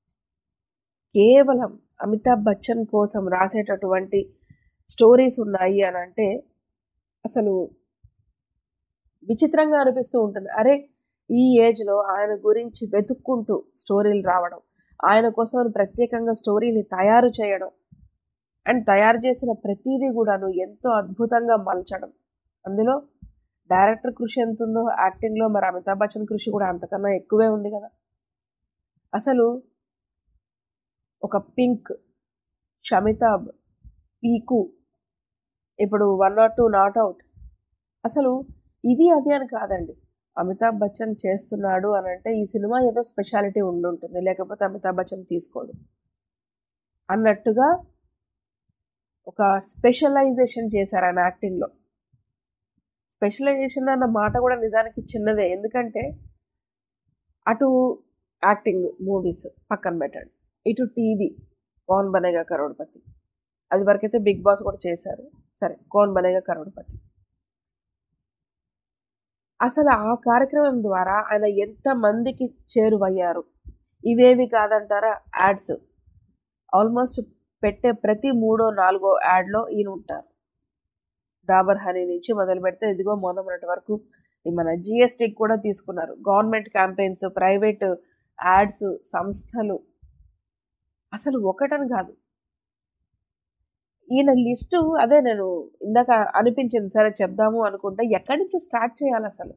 కేవలం అమితాబ్ బచ్చన్ కోసం రాసేటటువంటి స్టోరీస్ ఉన్నాయి అని అంటే అసలు విచిత్రంగా అనిపిస్తూ ఉంటుంది అరే ఈ ఏజ్లో ఆయన గురించి వెతుక్కుంటూ స్టోరీలు రావడం ఆయన కోసం ప్రత్యేకంగా స్టోరీని తయారు చేయడం అండ్ తయారు చేసిన ప్రతిదీ కూడాను ఎంతో అద్భుతంగా మలచడం అందులో డైరెక్టర్ కృషి ఎంత ఉందో యాక్టింగ్లో మరి అమితాబ్ బచ్చన్ కృషి కూడా అంతకన్నా ఎక్కువే ఉంది కదా అసలు ఒక పింక్ షమితాబ్ పీకు ఇప్పుడు one not two not out అసలు ఇది అది అని కాదండి అమితాబ్ బచ్చన్ చేస్తున్నాడు అని అంటే ఈ సినిమా ఏదో స్పెషాలిటీ ఉండుంటుంది లేకపోతే అమితాబ్ బచ్చన్ తీసుకోడు అన్నట్టుగా ఒక స్పెషలైజేషన్ చేశారు ఆయన యాక్టింగ్లో స్పెషలైజేషన్ అన్న మాట కూడా నిజానికి చిన్నదే ఎందుకంటే అటు యాక్టింగ్ మూవీస్ పక్కన పెట్టండి ఇటు టీవీ కౌన్ బనేగా కరోడ్పతి అది వరకైతే బిగ్ బాస్ కూడా చేశారు సరే కౌన్ బనేగా కరోడ్పతి అసలు ఆ కార్యక్రమం ద్వారా ఆయన ఎంత మందికి చేరువయ్యారు ఇవేవి కాదంటారా యాడ్స్ ఆల్మోస్ట్ పెట్టే ప్రతి మూడో నాలుగో యాడ్లో ఈయన ఉంటారు డాబర్ హనీ నుంచి మొదలు పెడితే ఇదిగో మొన్నటి వరకు ఈ మన జిఎస్టీకి కూడా తీసుకున్నారు గవర్నమెంట్ క్యాంపెయిన్స్ ప్రైవేట్ యాడ్స్ సంస్థలు అసలు ఒకటని కాదు ఈయన లిస్టు అదే నేను ఇందాక అనిపించింది సరే చెప్దాము అనుకుంటే ఎక్కడి నుంచి స్టార్ట్ చేయాలి అసలు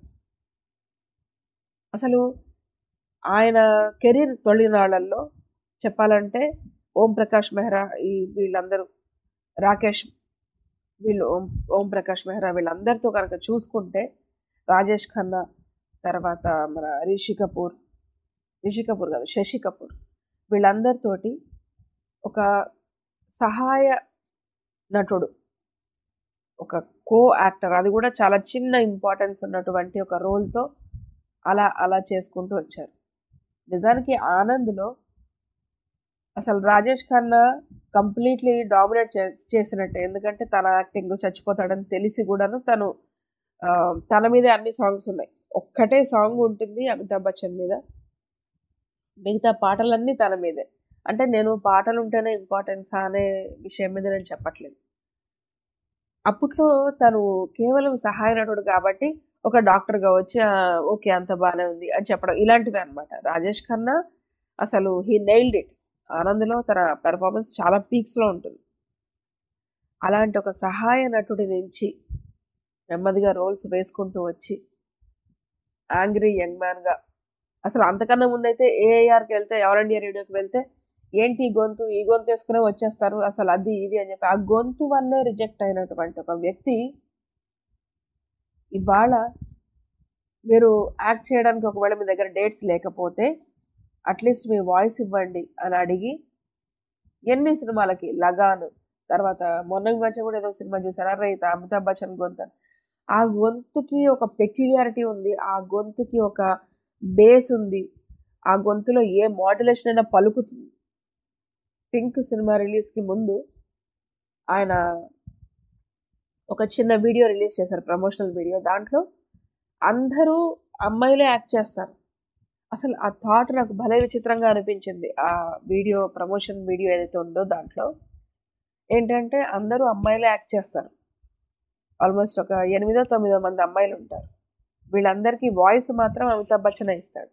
అసలు ఆయన కెరీర్ తొలినాళ్లలో చెప్పాలంటే ఓం ప్రకాష్ మెహ్రా ఈ వీళ్ళందరూ రాకేష్ వీళ్ళు ఓం ఓం ప్రకాష్ మెహ్రా వీళ్ళందరితో కనుక చూసుకుంటే రాజేష్ ఖన్నా తర్వాత మన రిషి కపూర్ రిషి కపూర్ కాదు శశి కపూర్ వీళ్ళందరితోటి ఒక సహాయ నటుడు ఒక కో యాక్టర్ అది కూడా చాలా చిన్న ఇంపార్టెన్స్ ఉన్నటువంటి ఒక రోల్తో అలా అలా చేసుకుంటూ వచ్చారు నిజానికి ఆనంద్లో అసలు రాజేష్ ఖన్నా కంప్లీట్లీ డామినేట్ చేసినట్టే ఎందుకంటే తన యాక్టింగ్ చచ్చిపోతాడని తెలిసి కూడాను తను తన మీదే అన్ని సాంగ్స్ ఉన్నాయి ఒక్కటే సాంగ్ ఉంటుంది అమితాబ్ బచ్చన్ మీద మిగతా పాటలన్నీ తన మీదే అంటే నేను పాటలు ఉంటేనే ఇంపార్టెన్స్ అనే విషయం మీద నేను చెప్పట్లేదు అప్పట్లో తను కేవలం సహాయ నటుడు కాబట్టి ఒక డాక్టర్గా వచ్చి ఓకే అంత బాగానే ఉంది అని చెప్పడం ఇలాంటివి అనమాట రాజేష్ ఖన్నా అసలు హీ నెయిల్డ్ ఇట్ ఆనంద్లో తన పెర్ఫార్మెన్స్ చాలా పీక్స్లో ఉంటుంది అలాంటి ఒక సహాయ నటుడి నుంచి నెమ్మదిగా రోల్స్ వేసుకుంటూ వచ్చి యాంగ్రీ యంగ్ మ్యాన్గా అసలు అంతకన్నా ముందైతే ఏఐఆర్కి వెళ్తే ఎవర్ ఇండియా రేడియోకి వెళ్తే ఏంటి ఈ గొంతు ఈ గొంతు వేసుకునే వచ్చేస్తారు అసలు అది ఇది అని చెప్పి ఆ గొంతు వల్లే రిజెక్ట్ అయినటువంటి ఒక వ్యక్తి ఇవాళ మీరు యాక్ట్ చేయడానికి ఒకవేళ మీ దగ్గర డేట్స్ లేకపోతే అట్లీస్ట్ మీ వాయిస్ ఇవ్వండి అని అడిగి ఎన్ని సినిమాలకి లగాన్ తర్వాత మొన్న ఈ మధ్య కూడా ఏదో సినిమా చూసారా రైత అమితాబ్ బచ్చన్ గొంతు ఆ గొంతుకి ఒక పెక్యులారిటీ ఉంది ఆ గొంతుకి ఒక బేస్ ఉంది ఆ గొంతులో ఏ మాడ్యులేషన్ అయినా పలుకుతుంది పింక్ సినిమా రిలీజ్కి ముందు ఆయన ఒక చిన్న వీడియో రిలీజ్ చేశారు ప్రమోషనల్ వీడియో దాంట్లో అందరూ అమ్మాయిలే యాక్ట్ చేస్తారు అసలు ఆ థాట్ నాకు భలే విచిత్రంగా అనిపించింది ఆ వీడియో ప్రమోషన్ వీడియో ఏదైతే ఉందో దాంట్లో ఏంటంటే అందరూ అమ్మాయిలే యాక్ట్ చేస్తారు ఆల్మోస్ట్ ఒక ఎనిమిదో తొమ్మిదో మంది అమ్మాయిలు ఉంటారు వీళ్ళందరికీ వాయిస్ మాత్రం అమితాబ్ బచ్చన్ ఇస్తాడు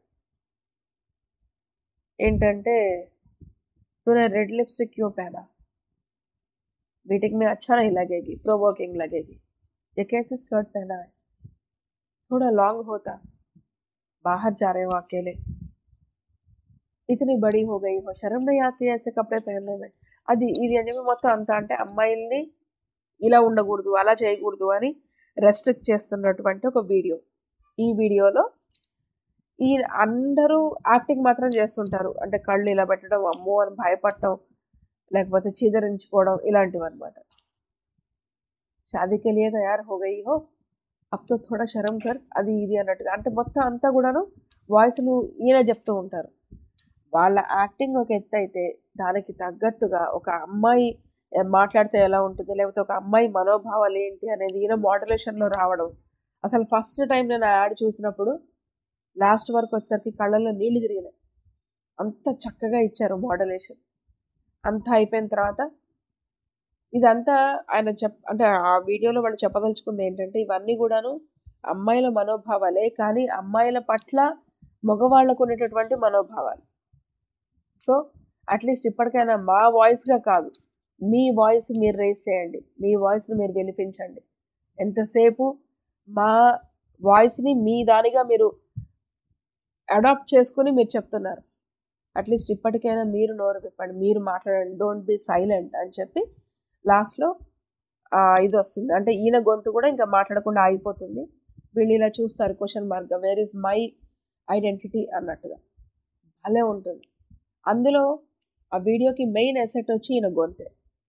ఏంటంటే तूने रेड लिपस्टिक क्यों पहना मीटिंग में अच्छा नहीं लगेगी प्रोवोकिंग लगेगी ये कैसे स्कर्ट पहना है थोड़ा लॉन्ग होता बाहर जा रहे हो अकेले इतनी बड़ी हो गई हो शर्म नहीं आती है ऐसे कपड़े पहनने में అది ఇది అని చెప్పి మొత్తం అంతా అంటే అమ్మాయిల్ని ఇలా ఉండకూడదు అలా చేయకూడదు అని రెస్ట్రిక్ట్ చేస్తున్నటువంటి ఒక వీడియో ఈ వీడియోలో ఈ అందరూ యాక్టింగ్ మాత్రం చేస్తుంటారు అంటే కళ్ళు ఇలా పెట్టడం అమ్మో అని భయపడటం లేకపోతే చీదరించుకోవడం ఇలాంటివి అనమాట షాదీకి లియే తయారు హో గయి హో అప్ తో థోడా శరం కర్ అది ఇది అన్నట్టుగా అంటే మొత్తం అంతా కూడాను వాయిస్లు ఈయన చెప్తూ ఉంటారు వాళ్ళ యాక్టింగ్ ఒక ఎత్తు అయితే దానికి తగ్గట్టుగా ఒక అమ్మాయి మాట్లాడితే ఎలా ఉంటుంది లేకపోతే ఒక అమ్మాయి మనోభావాలు ఏంటి అనేది ఈయన మోడలేషన్లో రావడం అసలు ఫస్ట్ టైం నేను ఆ యాడ్ చూసినప్పుడు లాస్ట్ వరకు వచ్చేసరికి కళ్ళల్లో నీళ్లు తిరిగినాయి అంత చక్కగా ఇచ్చారు మోడలేషన్ అంతా అయిపోయిన తర్వాత ఇదంతా ఆయన చెప్ అంటే ఆ వీడియోలో వాళ్ళు చెప్పదలుచుకుంది ఏంటంటే ఇవన్నీ కూడాను అమ్మాయిల మనోభావాలే కానీ అమ్మాయిల పట్ల మగవాళ్ళకు ఉండేటటువంటి మనోభావాలు సో అట్లీస్ట్ ఇప్పటికైనా మా వాయిస్గా కాదు మీ వాయిస్ మీరు రేస్ చేయండి మీ వాయిస్ని మీరు వినిపించండి ఎంతసేపు మా వాయిస్ని మీ దానిగా మీరు అడాప్ట్ చేసుకుని మీరు చెప్తున్నారు అట్లీస్ట్ ఇప్పటికైనా మీరు నోరు విప్పండి మీరు మాట్లాడండి డోంట్ బి సైలెంట్ అని చెప్పి లాస్ట్లో ఇది వస్తుంది అంటే ఈయన గొంతు కూడా ఇంకా మాట్లాడకుండా ఆగిపోతుంది వీళ్ళు ఇలా చూస్తారు question mark where is my identity అన్నట్టుగా భలే ఉంటుంది అందులో ఆ వీడియోకి మెయిన్ ఎసెట్ వచ్చి ఈయన గొంతే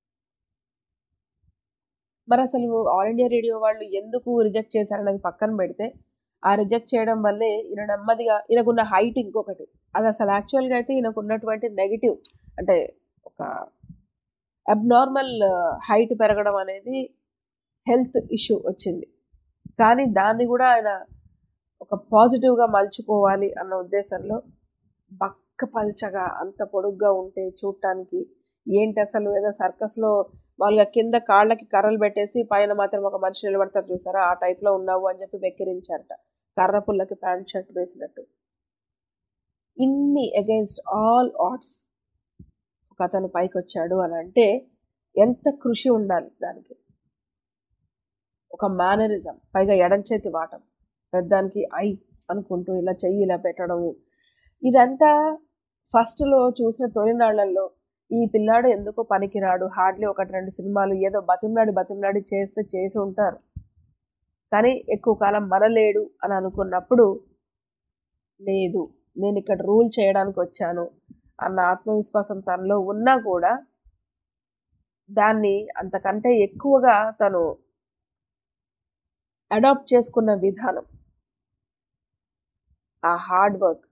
మరి అసలు ఆల్ ఇండియా రేడియో వాళ్ళు ఎందుకు రిజెక్ట్ చేశారనేది పక్కన పెడితే ఆ రిజెక్ట్ చేయడం వల్లే ఈయన నెమ్మదిగా ఈయనకున్న హైట్ ఇంకొకటి అది అసలు యాక్చువల్గా అయితే ఈయనకు ఉన్నటువంటి నెగిటివ్ అంటే ఒక అబ్నార్మల్ హైట్ పెరగడం అనేది హెల్త్ ఇష్యూ వచ్చింది కానీ దాన్ని కూడా ఆయన ఒక పాజిటివ్గా మలుచుకోవాలి అన్న ఉద్దేశంలో బక్క పల్చగా అంత పొడుగ్గా ఉంటే చూడటానికి ఏంటి అసలు ఏదో సర్కస్లో వాళ్ళ కింద కాళ్ళకి కర్రలు పెట్టేసి పైన మాత్రం ఒక మనిషి నిలబడతారు చూసారా ఆ టైప్లో ఉన్నావు అని చెప్పి వెక్కిరించారట కర్ర పుల్లకి ప్యాంట్ షర్ట్ వేసినట్టు ఇన్ని అగైన్స్ట్ ఆల్ ఆర్ట్స్ ఒక అతను పైకి వచ్చాడు అని అంటే ఎంత కృషి ఉండాలి దానికి ఒక మేనరిజం పైగా ఎడం చేతి వాటం పెద్దానికి ఐ అనుకుంటూ ఇలా చెయ్యి ఇలా పెట్టడము ఇదంతా ఫస్ట్లో చూసిన తొలినాళ్లలో ఈ పిల్లాడు ఎందుకో పనికిరాడు హార్డ్లీ ఒకటి రెండు సినిమాలు ఏదో బతిమలాడి బతిమలాడి చేస్తే చేసి ఉంటారు కానీ ఎక్కువ కాలం మనలేడు అని అనుకున్నప్పుడు లేదు నేను ఇక్కడ రూల్ చేయడానికి వచ్చాను అన్న ఆత్మవిశ్వాసం తనలో ఉన్నా కూడా దాన్ని అంతకంటే ఎక్కువగా తను అడాప్ట్ చేసుకున్న విధానం ఆ హార్డ్ వర్క్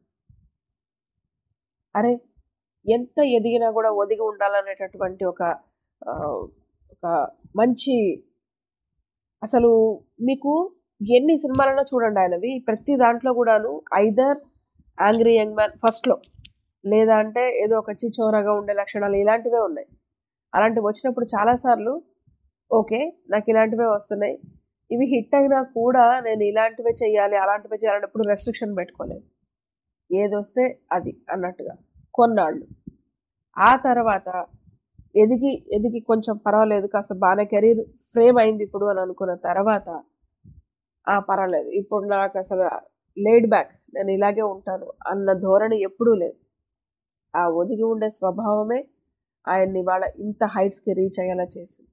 అరే ఎంత ఎదిగినా కూడా ఒదిగి ఉండాలనేటటువంటి ఒక ఒక మంచి అసలు మీకు ఎన్ని సినిమాలైనా చూడండి ఆయనవి ప్రతి దాంట్లో కూడాను ఐదర్ యాంగ్రీ యంగ్ మ్యాన్ ఫస్ట్లో లేదా అంటే ఏదో ఒక చిచోరగా ఉండే లక్షణాలు ఇలాంటివే ఉన్నాయి అలాంటివి వచ్చినప్పుడు చాలాసార్లు ఓకే నాకు ఇలాంటివే వస్తున్నాయి ఇవి హిట్ అయినా కూడా నేను ఇలాంటివే చేయాలి అలాంటివే చేయాలన్నప్పుడు రెస్ట్రిక్షన్ పెట్టుకోలేదు ఏది వస్తే అది అన్నట్టుగా కొన్నాళ్ళు ఆ తర్వాత ఎదిగి ఎదిగి కొంచెం పర్వాలేదు కాస్త బాగానే కెరీర్ ఫ్రేమ్ అయింది ఇప్పుడు అని అనుకున్న తర్వాత ఆ పర్వాలేదు ఇప్పుడు నాకు అసలు లేడ్ బ్యాక్ నేను ఇలాగే ఉంటాను అన్న ధోరణి ఎప్పుడూ లేదు ఆ ఒదిగి ఉండే స్వభావమే ఆయన్ని వాళ్ళ ఇంత హైట్స్కి రీచ్ అయ్యేలా చేసింది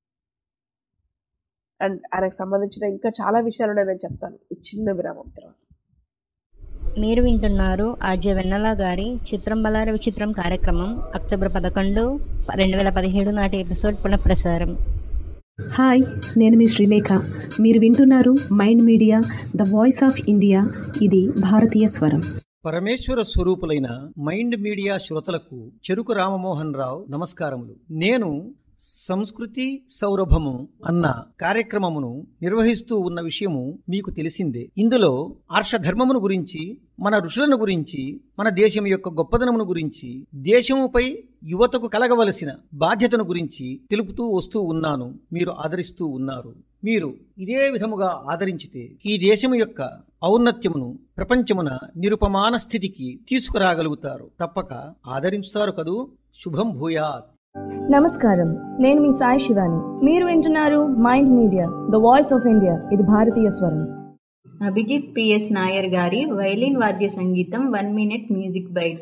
అండ్ ఆయనకు సంబంధించిన ఇంకా చాలా విషయాలు నేను చెప్తాను ఈ చిన్న విరామం తర్వాత మీరు వింటున్నారు ఆర్జే వెన్నెల గారి చిత్రం బలార విచిత్రం కార్యక్రమం అక్టోబర్ పదకొండు రెండు వేల పదిహేడు నాటి ఎపిసోడ్ పునఃప్రసారం హాయ్ నేను మీ శ్రీలేఖ మీరు వింటున్నారు mind media the voice of India ఇది భారతీయ స్వరం పరమేశ్వర స్వరూపులైన మైండ్ మీడియా శ్రోతలకు చెరుకు రామమోహన్ రావు నమస్కారములు నేను సంస్కృతి సౌరభము అన్న కార్యక్రమమును నిర్వహిస్తూ ఉన్న విషయము మీకు తెలిసిందే ఇందులో ఆర్షధర్మమును గురించి మన ఋషులను గురించి మన దేశం యొక్క గొప్పదనమును గురించి దేశముపై యువతకు కలగవలసిన బాధ్యతను గురించి తెలుపుతూ వస్తూ ఉన్నాను మీరు ఆదరిస్తూ ఉన్నారు మీరు ఇదే విధముగా ఆదరించితే ఈ దేశము యొక్క ఔన్నత్యమును ప్రపంచమున నిరుపమాన స్థితికి తీసుకురాగలుగుతారు తప్పక ఆదరించుతారు కదూ శుభం భూయాత్ నమస్కారం నేను మీ సాయి శివాని మీరు వింటున్నారు mind media the voice of India ఇది భారతీయ స్వరం అభిజిత్ పిఎస్ నాయర్ గారి వైలిన్ వాద్య సంగీతం one minute music byte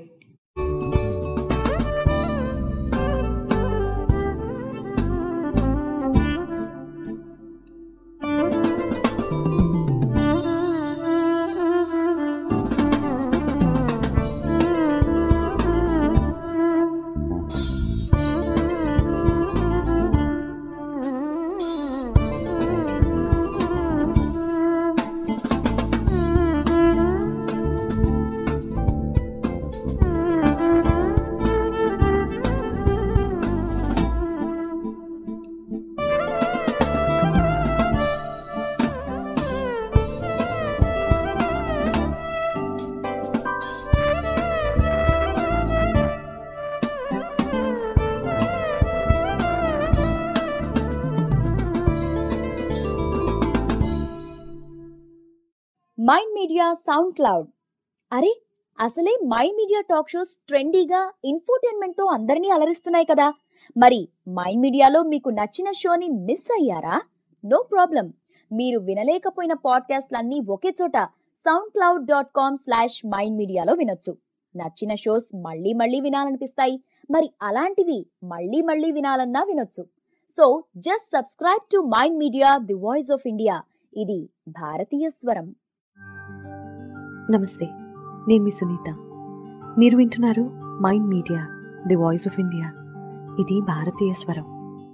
mind media sound cloud అరే అసలే మైండ్ మీడియా టాక్ షోస్ ట్రెండీగా ఇన్ఫోటైన్మెంట్ తో అందరినీ అలరిస్తున్నాయి కదా మరి మైండ్ మీడియాలో మీకు నచ్చిన షోని మిస్ అయ్యారా నో ప్రాబ్లం మీరు వినలేకపోయిన పాడ్కాస్ట్లన్నీ ఒకే చోట sound cloud dot com slash mind మీడియాలో వినొచ్చు నచ్చిన షోస్ మళ్ళీ మళ్ళీ వినాలనిపిస్తాయి మరి అలాంటివి మళ్ళీ మళ్ళీ వినాలన్నా వినొచ్చు so just subscribe to mind media the voice of India ఇది భారతీయ స్వరం నమస్తే నేను మీ సునీత మీరు వింటున్నారు mind media the voice of India ఇది భారతీయ స్వరం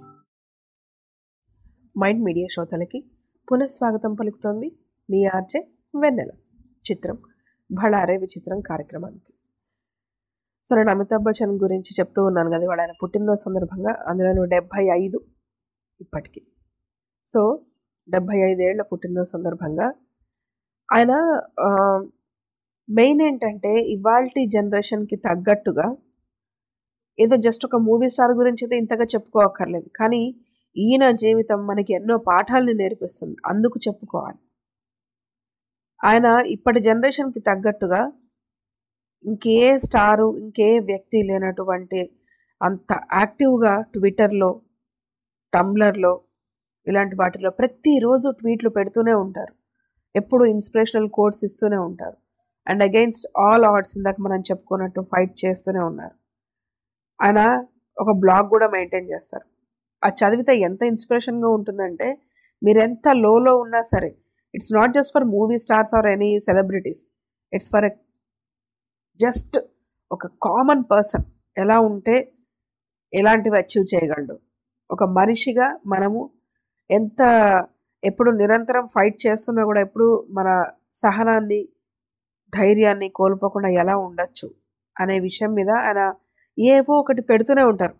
మైండ్ మీడియా శ్రోతలకి పునఃస్వాగతం పలుకుతోంది మీ ఆర్జే వెన్నెల చిత్రం భళారే విచిత్రం కార్యక్రమానికి సో నేను అమితాబ్ బచ్చన్ గురించి చెప్తూ ఉన్నాను కదా ఇవాళ ఆయన పుట్టినరోజు సందర్భంగా అందులో డెబ్భై ఐదు ఇప్పటికి సో డెబ్భై ఐదేళ్ల పుట్టినరోజు సందర్భంగా ఆయన మెయిన్ ఏంటంటే ఇవాల్టి జనరేషన్కి తగ్గట్టుగా ఏదో జస్ట్ ఒక మూవీ స్టార్ గురించి అయితే ఇంతగా చెప్పుకోవక్కర్లేదు కానీ ఈయన జీవితం మనకి ఎన్నో పాఠాలను నేర్పిస్తుంది అందుకు చెప్పుకోవాలి ఆయన ఇప్పటి జనరేషన్కి తగ్గట్టుగా ఇంకే స్టారు ఇంకే వ్యక్తి లేనటువంటి అంత యాక్టివ్గా ట్విట్టర్లో టంబ్లర్లో ఇలాంటి వాటిలో ప్రతిరోజు ట్వీట్లు పెడుతూనే ఉంటారు ఎప్పుడు ఇన్స్పిరేషనల్ కోడ్స్ ఇస్తూనే ఉంటారు అండ్ అగెయిన్స్ట్ ఆల్ ఆర్డ్స్ ఇందాక మనం చెప్పుకున్నట్టు ఫైట్ చేస్తూనే ఉన్నారు ఆయన ఒక బ్లాగ్ కూడా మెయింటైన్ చేస్తారు అది చదివితే ఎంత ఇన్స్పిరేషన్గా ఉంటుందంటే మీరు ఎంత లోలో ఉన్నా సరే it's not just for movie stars or any celebrities it's for a just ఒక కామన్ పర్సన్ ఎలా ఉంటే ఎలాంటివి అచీవ్ చేయగలడు ఒక మనిషిగా మనము ఎంత ఎప్పుడు నిరంతరం ఫైట్ చేస్తున్నా కూడా ఎప్పుడు మన సహనాన్ని ధైర్యాన్ని కోల్పోకుండా ఎలా ఉండొచ్చు అనే విషయం మీద ఆయన ఏవో ఒకటి పెడుతూనే ఉంటారు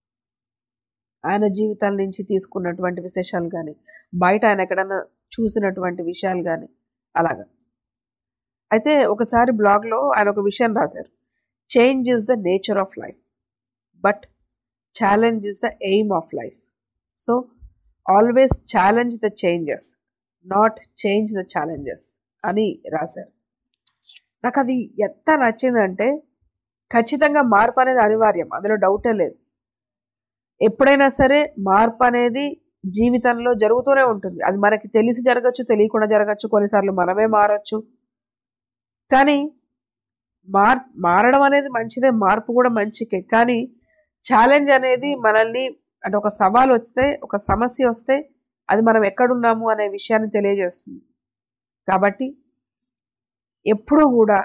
ఆయన జీవితాల నుంచి తీసుకున్నటువంటి విశేషాలు కానీ బయట ఆయన ఎక్కడన్నా చూసినటువంటి విషయాలు కానీ అలాగా అయితే ఒకసారి బ్లాగ్లో ఆయన ఒక విషయం రాశారు change is the nature of life but challenge is the aim of life so always challenge the changes not change the challenges అని రాశారు నాకు అది ఎంత నచ్చిందంటే ఖచ్చితంగా మార్పు అనేది అనివార్యం అందులో డౌటే లేదు ఎప్పుడైనా సరే మార్పు అనేది జీవితంలో జరుగుతూనే ఉంటుంది అది మనకి తెలిసి జరగచ్చు తెలియకుండా జరగచ్చు కొన్నిసార్లు మనమే మారచ్చు కానీ మార్ మారడం అనేది మంచిదే మార్పు కూడా మంచికే కానీ ఛాలెంజ్ అనేది మనల్ని అంటే ఒక సవాల్ వస్తే ఒక సమస్య వస్తే అది మనం ఎక్కడున్నాము అనే విషయాన్ని తెలియజేస్తుంది కాబట్టి ఎప్పుడూ కూడా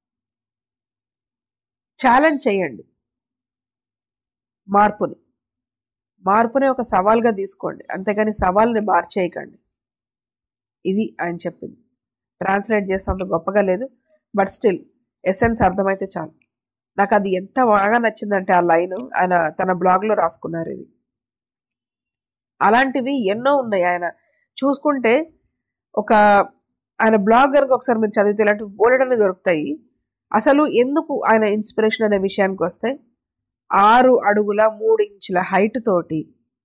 ఛాలెంజ్ చేయండి మార్పుని మార్పుని ఒక సవాల్గా తీసుకోండి అంతేగాని సవాల్ని మార్చేయకండి ఇది ఆయన చెప్పింది ట్రాన్స్లేట్ చేస్తే అంత గొప్పగా లేదు బట్ స్టిల్ ఎసెన్స్ అర్థమైతే చాలు నాకు అది ఎంత బాగా నచ్చిందంటే ఆ లైన్ ఆయన తన బ్లాగ్లో రాసుకున్నారు ఇది అలాంటివి ఎన్నో ఉన్నాయి ఆయన చూసుకుంటే ఒక ఆయన బ్లాగ్ కనుక ఒకసారి మీరు చదివితే ఇలాంటివి బోలెడని దొరుకుతాయి అసలు ఎందుకు ఆయన ఇన్స్పిరేషన్ అనే విషయానికి వస్తే ఆరు అడుగుల మూడు ఇంచుల హైట్ తోటి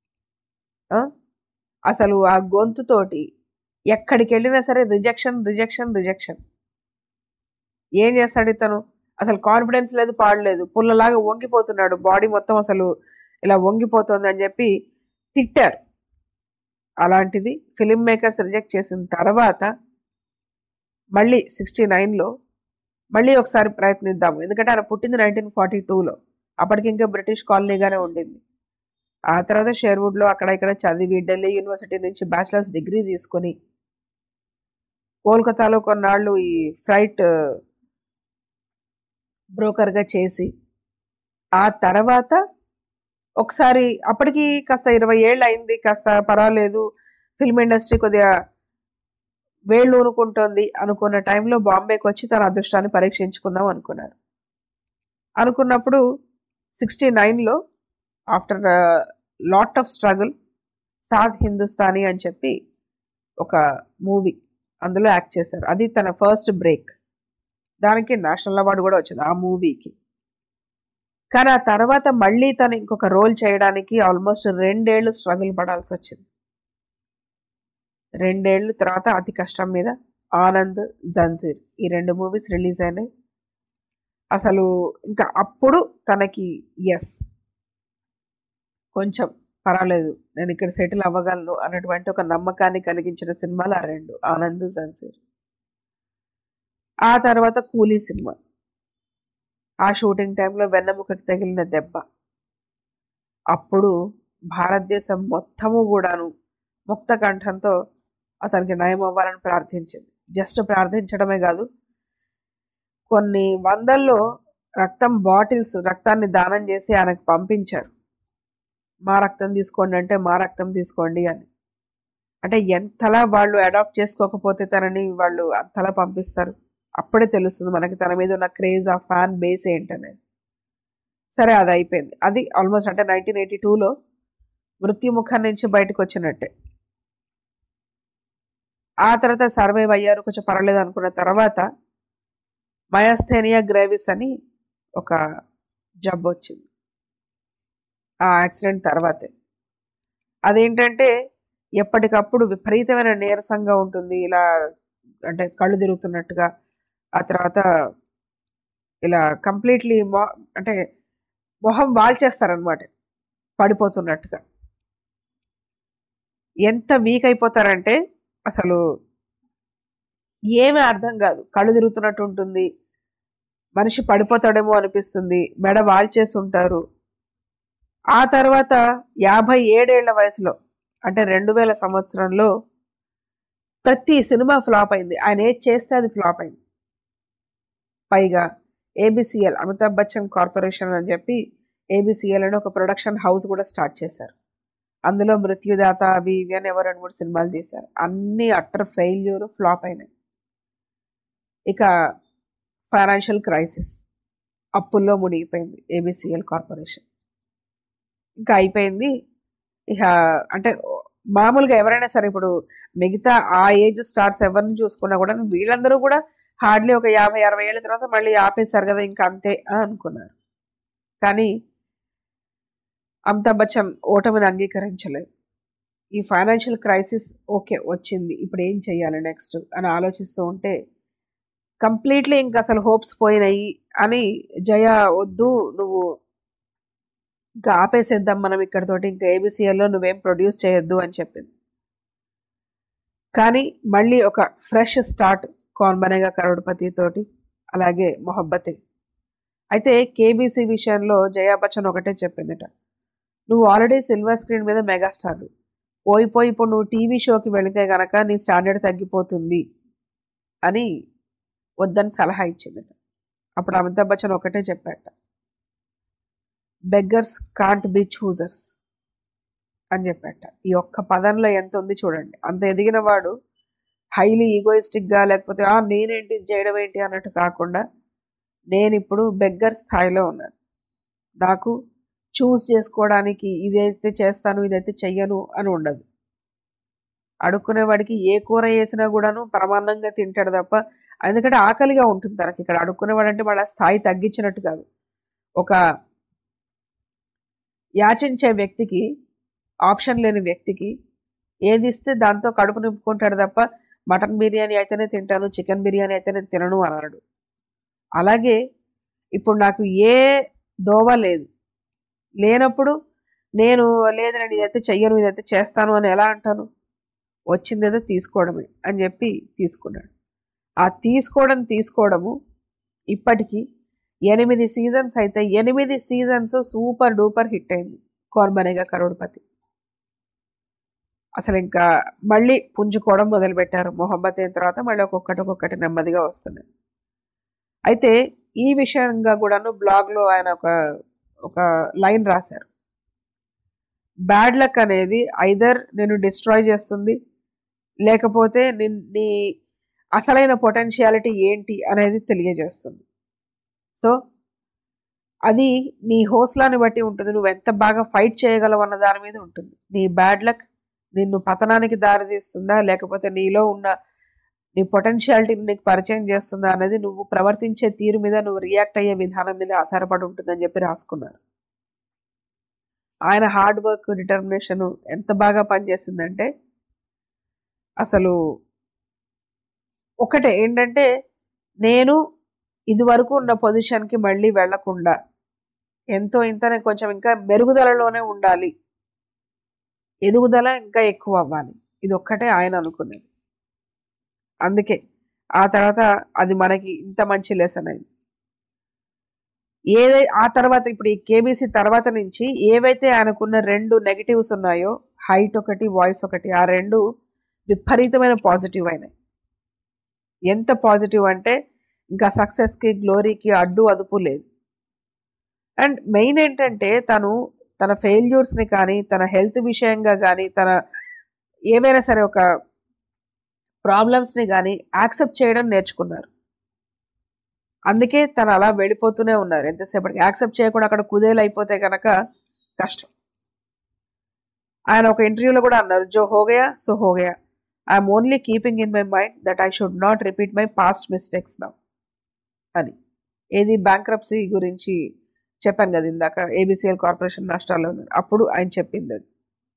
అసలు ఆ గొంతుతోటి ఎక్కడికి వెళ్ళినా సరే రిజెక్షన్ రిజెక్షన్ రిజెక్షన్ ఏం చేస్తాడు ఇతను అసలు కాన్ఫిడెన్స్ లేదు పాడలేదు పుల్లలాగా వంగిపోతున్నాడు బాడీ మొత్తం అసలు ఇలా వంగిపోతుంది అని చెప్పి తిట్టారు అలాంటిది ఫిలిం మేకర్స్ రిజెక్ట్ చేసిన తర్వాత మళ్ళీ సిక్స్టీ నైన్లో మళ్ళీ ఒకసారి ప్రయత్నిద్దాము ఎందుకంటే ఆయన పుట్టింది నైన్టీన్ ఫార్టీ టూలో అప్పటికి ఇంకా బ్రిటిష్ కాలనీగానే ఉండింది ఆ తర్వాత షేర్వుడ్లో అక్కడ ఇక్కడ చదివి ఢిల్లీ యూనివర్సిటీ నుంచి బ్యాచిలర్స్ డిగ్రీ తీసుకొని కోల్కతాలో కొన్నాళ్ళు ఈ ఫ్రైట్ బ్రోకర్గా చేసి ఆ తర్వాత ఒకసారి అప్పటికి కాస్త ఇరవై ఏళ్ళు అయింది కాస్త పర్వాలేదు ఫిల్మ్ ఇండస్ట్రీ కొద్దిగా వేళ్ళు ఊనుకుంటోంది అనుకున్న టైంలో బాంబేకి వచ్చి తన అదృష్టాన్ని పరీక్షించుకుందాం అనుకున్నారు అనుకున్నప్పుడు సిక్స్టీ నైన్లో after lot of struggle Saat Hindustani అని చెప్పి ఒక మూవీ అందులో యాక్ట్ చేశారు అది తన ఫస్ట్ బ్రేక్ దానికి నేషనల్ అవార్డు కూడా వచ్చింది ఆ మూవీకి కానీ ఆ తర్వాత మళ్ళీ తను ఇంకొక రోల్ చేయడానికి ఆల్మోస్ట్ రెండేళ్లు స్ట్రగుల్ పడాల్సి వచ్చింది రెండేళ్ళు తర్వాత అతి కష్టం మీద ఆనంద్ జంజీర్ ఈ రెండు మూవీస్ రిలీజ్ అయినాయి అసలు ఇంకా అప్పుడు తనకి ఎస్ కొంచెం పర్వాలేదు నేను ఇక్కడ సెటిల్ అవ్వగలను అన్నటువంటి ఒక నమ్మకాన్ని కలిగించిన సినిమాలు ఆ రెండు ఆనంద్ జన్సీర్ ఆ తర్వాత కూలీ సినిమా ఆ షూటింగ్ టైంలో వెన్నెముకకి తగిలిన దెబ్బ అప్పుడు భారతదేశం మొత్తము కూడాను ముక్త కంఠంతో అతనికి నయం అవ్వాలని ప్రార్థించింది జస్ట్ ప్రార్థించడమే కాదు కొన్ని వందల్లో రక్తం బాటిల్స్ రక్తాన్ని దానం చేసి ఆయనకు పంపించారు మా రక్తం తీసుకోండి అంటే మా రక్తం తీసుకోండి అని అంటే ఎంతలా వాళ్ళు అడాప్ట్ చేసుకోకపోతే తనని వాళ్ళు అంతలా పంపిస్తారు అప్పుడే తెలుస్తుంది మనకి తన మీద ఉన్న క్రేజ్ ఆ ఫ్యాన్ బేస్ ఏంటనేది సరే అది అయిపోయింది అది ఆల్మోస్ట్ అంటే నైన్టీన్ ఎయిటీ టూలో మృత్యుముఖం నుంచి బయటకు వచ్చినట్టే ఆ తర్వాత సర్వైవ్ అయ్యారు కొంచెం పర్వాలేదు అనుకున్న తర్వాత మయాస్థేనియా గ్రేవిస్ అని ఒక జబ్బు వచ్చింది ఆ యాక్సిడెంట్ తర్వాతే అదేంటంటే ఎప్పటికప్పుడు విపరీతమైన నీరసంగా ఉంటుంది ఇలా అంటే కళ్ళు తిరుగుతున్నట్టుగా ఆ తర్వాత ఇలా కంప్లీట్లీ మొ అంటే మొహం వాల్చేస్తారనమాట పడిపోతున్నట్టుగా ఎంత వీక్ అయిపోతారంటే అసలు ఏమీ అర్థం కాదు కళ్ళు తిరుగుతున్నట్టు ఉంటుంది మనిషి పడిపోతాడేమో అనిపిస్తుంది మెడ వాల్చేసి ఉంటారు ఆ తర్వాత యాభై ఏడేళ్ల వయసులో అంటే రెండు వేల సంవత్సరంలో ప్రతి సినిమా ఫ్లాప్ అయింది ఆయన ఏది చేస్తే అది ఫ్లాప్ అయింది పైగా ఏబిసిఎల్ అమితాబ్ బచ్చన్ కార్పొరేషన్ అని చెప్పి ఏబిసిఎల్ అని ఒక ప్రొడక్షన్ హౌస్ కూడా స్టార్ట్ చేశారు అందులో మృత్యుదాత అవి ఇవి అని ఎవరు రెండు మూడు సినిమాలు తీశారు అన్ని అట్టర్ ఫెయిల్యూర్ ఫ్లాప్ అయినాయి ఇక ఫైనాన్షియల్ క్రైసిస్ అప్పుల్లో మునిగిపోయింది ఏబిసిఎల్ కార్పొరేషన్ ఇంకా అయిపోయింది ఇక అంటే మామూలుగా ఎవరైనా సరే ఇప్పుడు మిగతా ఆ ఏజ్ స్టార్స్ ఎవరిని చూసుకున్నా కూడా వీళ్ళందరూ కూడా హార్డ్లీ ఒక యాభై అరవై ఏళ్ళ తర్వాత మళ్ళీ ఆపేశారు కదా ఇంకా అంతే అని అనుకున్నారు కానీ అమితాబ్ బచ్చన్ ఓటమిని అంగీకరించలేదు ఈ ఫైనాన్షియల్ క్రైసిస్ ఓకే వచ్చింది ఇప్పుడు ఏం చెయ్యాలి నెక్స్ట్ అని ఆలోచిస్తూ ఉంటే కంప్లీట్లీ ఇంకా అసలు హోప్స్ పోయినాయి అని జయ వద్దు నువ్వు ఇంకా ఆపేసేద్దాం మనం ఇక్కడతోటి ఇంకా ఏబిసిఎల్లో నువ్వేం ప్రొడ్యూస్ చేయొద్దు అని చెప్పింది కానీ మళ్ళీ ఒక ఫ్రెష్ స్టార్ట్ కౌన్ బనేగా కరోడ్పతి తోటి అలాగే మొహబ్బతే అయితే కేబీసీ విషయంలో జయా బచ్చన్ ఒకటే చెప్పిందట నువ్వు ఆల్రెడీ సిల్వర్ స్క్రీన్ మీద మెగాస్టార్ పోయి పోయి ఇప్పుడు నువ్వు టీవీ షోకి వెళితే గనక నీ స్టాండర్డ్ తగ్గిపోతుంది అని వద్దని సలహా ఇచ్చిందట అప్పుడు అమితాబ్ బచ్చన్ ఒకటే చెప్పాట బెగ్గర్స్ కాంట్ బి చూజర్స్ అని చెప్పాట ఈ ఒక్క పదంలో ఎంత ఉంది చూడండి అంత ఎదిగిన వాడు హైలీ ఈగోయిస్టిక్గా లేకపోతే "ఆ, నేనేంటి ఇది చేయడం ఏంటి అన్నట్టు కాకుండా నేను ఇప్పుడు బెగ్గర్ స్థాయిలో ఉన్నాను నాకు చూస్ చేసుకోవడానికి ఇదైతే చేస్తాను ఇదైతే చెయ్యను అని ఉండదు అడుక్కునేవాడికి ఏ కూర వేసినా కూడాను పరమాన్నంగా తింటాడు తప్ప ఎందుకంటే ఆకలిగా ఉంటుంది తనకి ఇక్కడ అడుక్కునేవాడు అంటే వాళ్ళ స్థాయి తగ్గించినట్టు కాదు ఒక యాచించే వ్యక్తికి ఆప్షన్ లేని వ్యక్తికి ఏది ఇస్తే దాంతో కడుపు నింపుకుంటాడు తప్ప మటన్ బిర్యానీ అయితేనే తింటాను చికెన్ బిర్యానీ అయితేనే తినను అన్నాడు అలాగే ఇప్పుడు నాకు ఏ దోవ లేదు లేనప్పుడు నేను లేదు నేను ఇదైతే చెయ్యను ఇదైతే చేస్తాను అని ఎలా అంటాను వచ్చిందేదో తీసుకోవడమే అని చెప్పి తీసుకున్నాడు ఆ తీసుకోవడం తీసుకోవడము ఇప్పటికీ ఎనిమిది సీజన్స్ అయితే ఎనిమిది సీజన్స్ సూపర్ డూపర్ హిట్ అయింది కోర్బనేగా కరోడ్పతి అసలు ఇంకా మళ్ళీ పుంజుకోవడం మొదలుపెట్టారు మొహమ్మద్ అయిన తర్వాత మళ్ళీ ఒక్కొక్కటి ఒక్కొక్కటి నెమ్మదిగా వస్తున్నాయి అయితే ఈ విషయంగా కూడాను బ్లాగ్లో ఆయన ఒక ఒక లైన్ రాశారు బ్యాడ్ లక్ అనేది ఐదర్ నేను డిస్ట్రాయ్ చేస్తుంది లేకపోతే నిన్- నీ అసలైన పొటెన్షియాలిటీ ఏంటి అనేది తెలియజేస్తుంది సో అది నీ హోస్లాని బట్టి ఉంటుంది నువ్వు ఎంత బాగా ఫైట్ చేయగలవు అన్న దాని మీద ఉంటుంది నీ బ్యాడ్ లక్ నిన్ను పతనానికి దారితీస్తుందా లేకపోతే నీలో ఉన్న నీ పొటెన్షియాలిటీని నీకు పరిచయం చేస్తుందా అనేది నువ్వు ప్రవర్తించే తీరు మీద నువ్వు రియాక్ట్ అయ్యే విధానం మీద ఆధారపడి ఉంటుందని చెప్పి రాసుకున్నారు ఆయన హార్డ్ వర్క్ డిటర్మినేషన్ ఎంత బాగా పనిచేసిందంటే అసలు ఒకటే ఏంటంటే నేను ఇదివరకు ఉన్న పొజిషన్కి మళ్ళీ వెళ్లకుండా ఎంతో ఇంత నేను కొంచెం ఇంకా మెరుగుదలలోనే ఉండాలి ఎదుగుదల ఇంకా ఎక్కువ అవ్వాలి ఇది ఒక్కటే ఆయన అనుకునేది అందుకే ఆ తర్వాత అది మనకి ఇంత మంచి లెసన్ అయింది ఏదై ఆ తర్వాత ఇప్పుడు ఈ కేబీసీ తర్వాత నుంచి ఏవైతే ఆయనకున్న రెండు నెగిటివ్స్ ఉన్నాయో హైట్ ఒకటి వాయిస్ ఒకటి ఆ రెండు విపరీతమైన పాజిటివ్ అయినాయి ఎంత పాజిటివ్ అంటే ఇంకా సక్సెస్కి గ్లోరీకి అడ్డు అదుపు లేదు అండ్ మెయిన్ ఏంటంటే తను తన ఫెయిల్యూర్స్ని కానీ తన హెల్త్ విషయంగా కానీ తన ఏవైనా సరే ఒక ప్రాబ్లమ్స్ని కానీ యాక్సెప్ట్ చేయడం నేర్చుకున్నారు అందుకే తను అలా వెళ్ళిపోతూనే ఉన్నారు ఎంతసేపటికి యాక్సెప్ట్ చేయకుండా అక్కడ కుదేలు అయిపోతే కనుక కష్టం ఆయన ఒక ఇంటర్వ్యూలో కూడా అన్నారు జో హోగయా సో హోగయా I'm only keeping in my mind that I should not repeat my past mistakes now అని ఏది బ్యాంక్రప్సీ గురించి చెప్పాను కదా ఇందాక ఏబిసిఎల్ కార్పొరేషన్ నష్టాల్లో ఉన్నారు అప్పుడు ఆయన చెప్పింది అది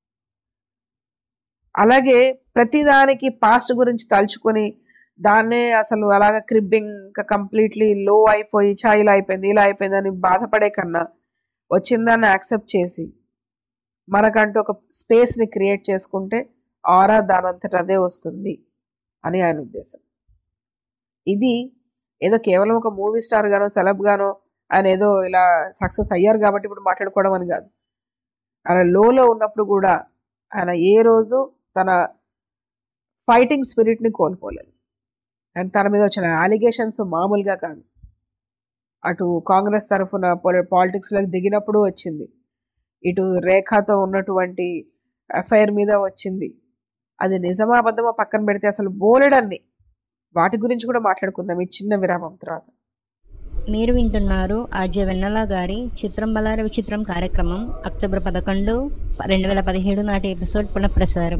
అలాగే ప్రతిదానికి పాస్ట్ గురించి తలుచుకొని దాన్నే అసలు అలాగ క్రిబ్బింగ్ ఇంకా కంప్లీట్లీ లో అయిపోయి చా ఇలా అయిపోయింది ఇలా అయిపోయింది అని బాధపడే కన్నా వచ్చిందాన్ని యాక్సెప్ట్ చేసి మనకంటూ ఒక స్పేస్ని క్రియేట్ చేసుకుంటే ఆరా దానంతట అదే వస్తుంది అని ఆయన ఉద్దేశం ఇది ఏదో కేవలం ఒక మూవీ స్టార్ గానో సెలబ్ గానో ఆయన ఏదో ఇలా సక్సెస్ అయ్యారు కాబట్టి ఇప్పుడు మాట్లాడుకోవడం అని కాదు ఆయన లోలో ఉన్నప్పుడు కూడా ఆయన ఏ రోజు తన ఫైటింగ్ స్పిరిట్ని కోల్పోలేదు అండ్ తన మీద వచ్చిన అలిగేషన్స్ మామూలుగా కాదు అటు కాంగ్రెస్ తరఫున పాలిటిక్స్లోకి దిగినప్పుడు వచ్చింది ఇటు రేఖతో ఉన్నటువంటి అఫైర్ మీద వచ్చింది అది నిజమా అబద్ధమా పక్కన పెడితే అసలు బోలెడన్ని వాటి గురించి కూడా మాట్లాడుకుందాం ఈ చిన్న విరామం తర్వాత మీరు వింటున్నారు ఆర్జే వెన్నెల గారి చిత్రం బలార విచిత్రం కార్యక్రమం అక్టోబర్ పదకొండు రెండు వేల పదిహేడు నాటి ఎపిసోడ్ పునఃప్రసారం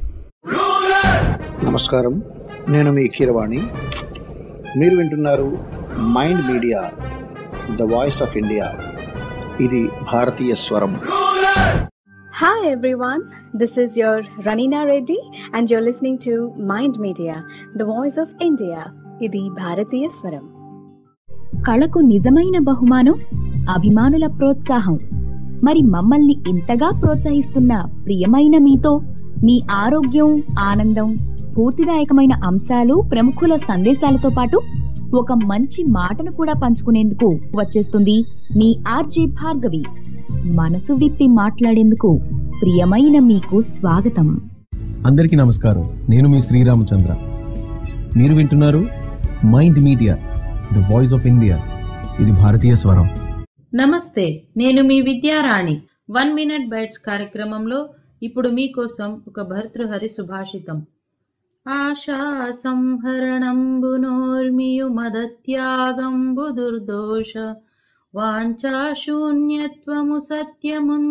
నమస్కారం నేను మీ కీరవాణి మీరు వింటున్నారు mind media the voice of India ఇది భారతీయ స్వరం Hi everyone, this is your Ranina Reddy and you're listening to Mind Media, the voice of India. ఇది భారతీయ స్వరం కళకు నిజమైన బహుమానం అభిమానుల ప్రోత్సాహం మరి మమ్మల్ని ఇంతగా ప్రోత్సహిస్తున్న ప్రియమైన మీతో మీ ఆరోగ్యం ఆనందం స్ఫూర్తిదాయకమైన అంశాలు ప్రముఖుల సందేశాలతో పాటు ఒక మంచి మాటను కూడా పంచుకునేందుకు వచ్చేస్తుంది మీ ఆర్జే భార్గవి మనసు విప్పి మాట్లాడేందుకు ప్రియమైన మీకు స్వాగతం అందరికీ నమస్కారం నేను మీ శ్రీరామచంద్ర మీరు వింటున్నారు mind media the voice of India ఇది భారతీయ స్వరం నమస్తే నేను మీ విద్యారాణి వన్ మినిట్ బైట్స్ కార్యక్రమంలో ఇప్పుడు మీకోసం ఒక భర్తృహరి సుభాషితం ఆశా సంహరణంబునోర్మియు మదత్యాగంబు దుర్దోష వాంఛాశూన్యత్వము సత్యమున్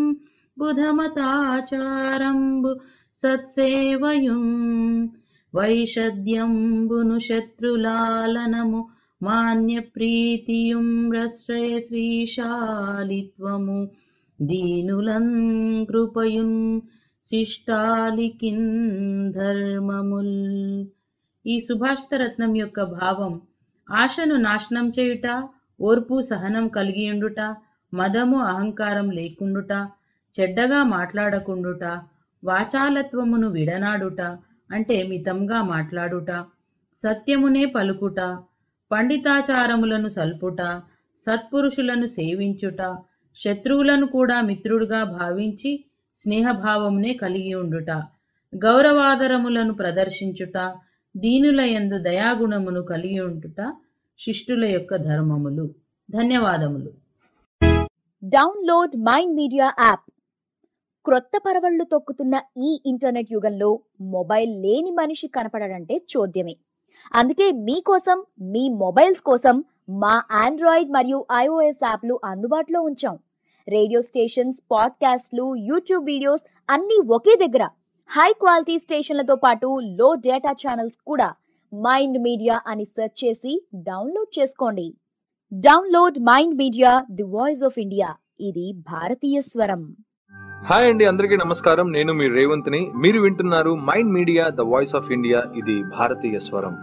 బుధమతాచారంబు సత్సేవయున్ వైషద్యంబును శత్రులాలనము మాన్య ప్రీతియుం రశ్రయ శ్రీశాలిత్వము దీనులన్ కృపయున్ శిష్టాలికిన్ ధర్మముల్ ఈ సుభాషిత రత్నం యొక్క భావం ఆశను నాశనం చేయుట ఓర్పు సహనం కలిగియుండుట మదము అహంకారం లేకుండుట చెడ్డగా మాట్లాడకుండుట వాచాలత్వమును విడనాడుట అంటే మితంగా మాట్లాడుట సత్యమునే పలుకుట పండితాచారములను సల్పుట సత్పురుషులను సేవించుట శత్రువులను కూడా మిత్రుడుగా భావించి స్నేహభావమునే కలిగి ఉండుట గౌరవాదరములను ప్రదర్శించుట దీనులయందు దయాగుణమును కలిగి ఉండుట శిష్టుల యొక్క ధర్మములు ధన్యవాదములు డౌన్లోడ్ మైండ్ మీడియా యాప్ క్రొత్త పరవళ్లు తొక్కుతున్న ఈ ఇంటర్నెట్ యుగంలో మొబైల్ లేని మనిషి కనపడడంటే చోద్యమే అందుకే మీకోసం మీ మొబైల్స్ కోసం మా ఆండ్రాయిడ్ మరియు ఐఓఎస్ యాప్లు అందుబాటులో ఉంచాం రేడియో స్టేషన్స్ పాడ్కాస్ట్లు యూట్యూబ్ వీడియోస్ అన్నీ ఒకే దగ్గర హై క్వాలిటీ స్టేషన్లతో పాటు లో డేటా ఛానల్స్ కూడా మైండ్ మీడియా అని సెర్చ్ చేసి డౌన్లోడ్ చేసుకోండి download mind media the voice of India ఇది భారతీయ స్వరం హాయ్ అండి అందరికీ నమస్కారం నేను మీ రేవంత్ని మీరు వింటున్నారు mind media the voice of India ఇది భారతీయ స్వరం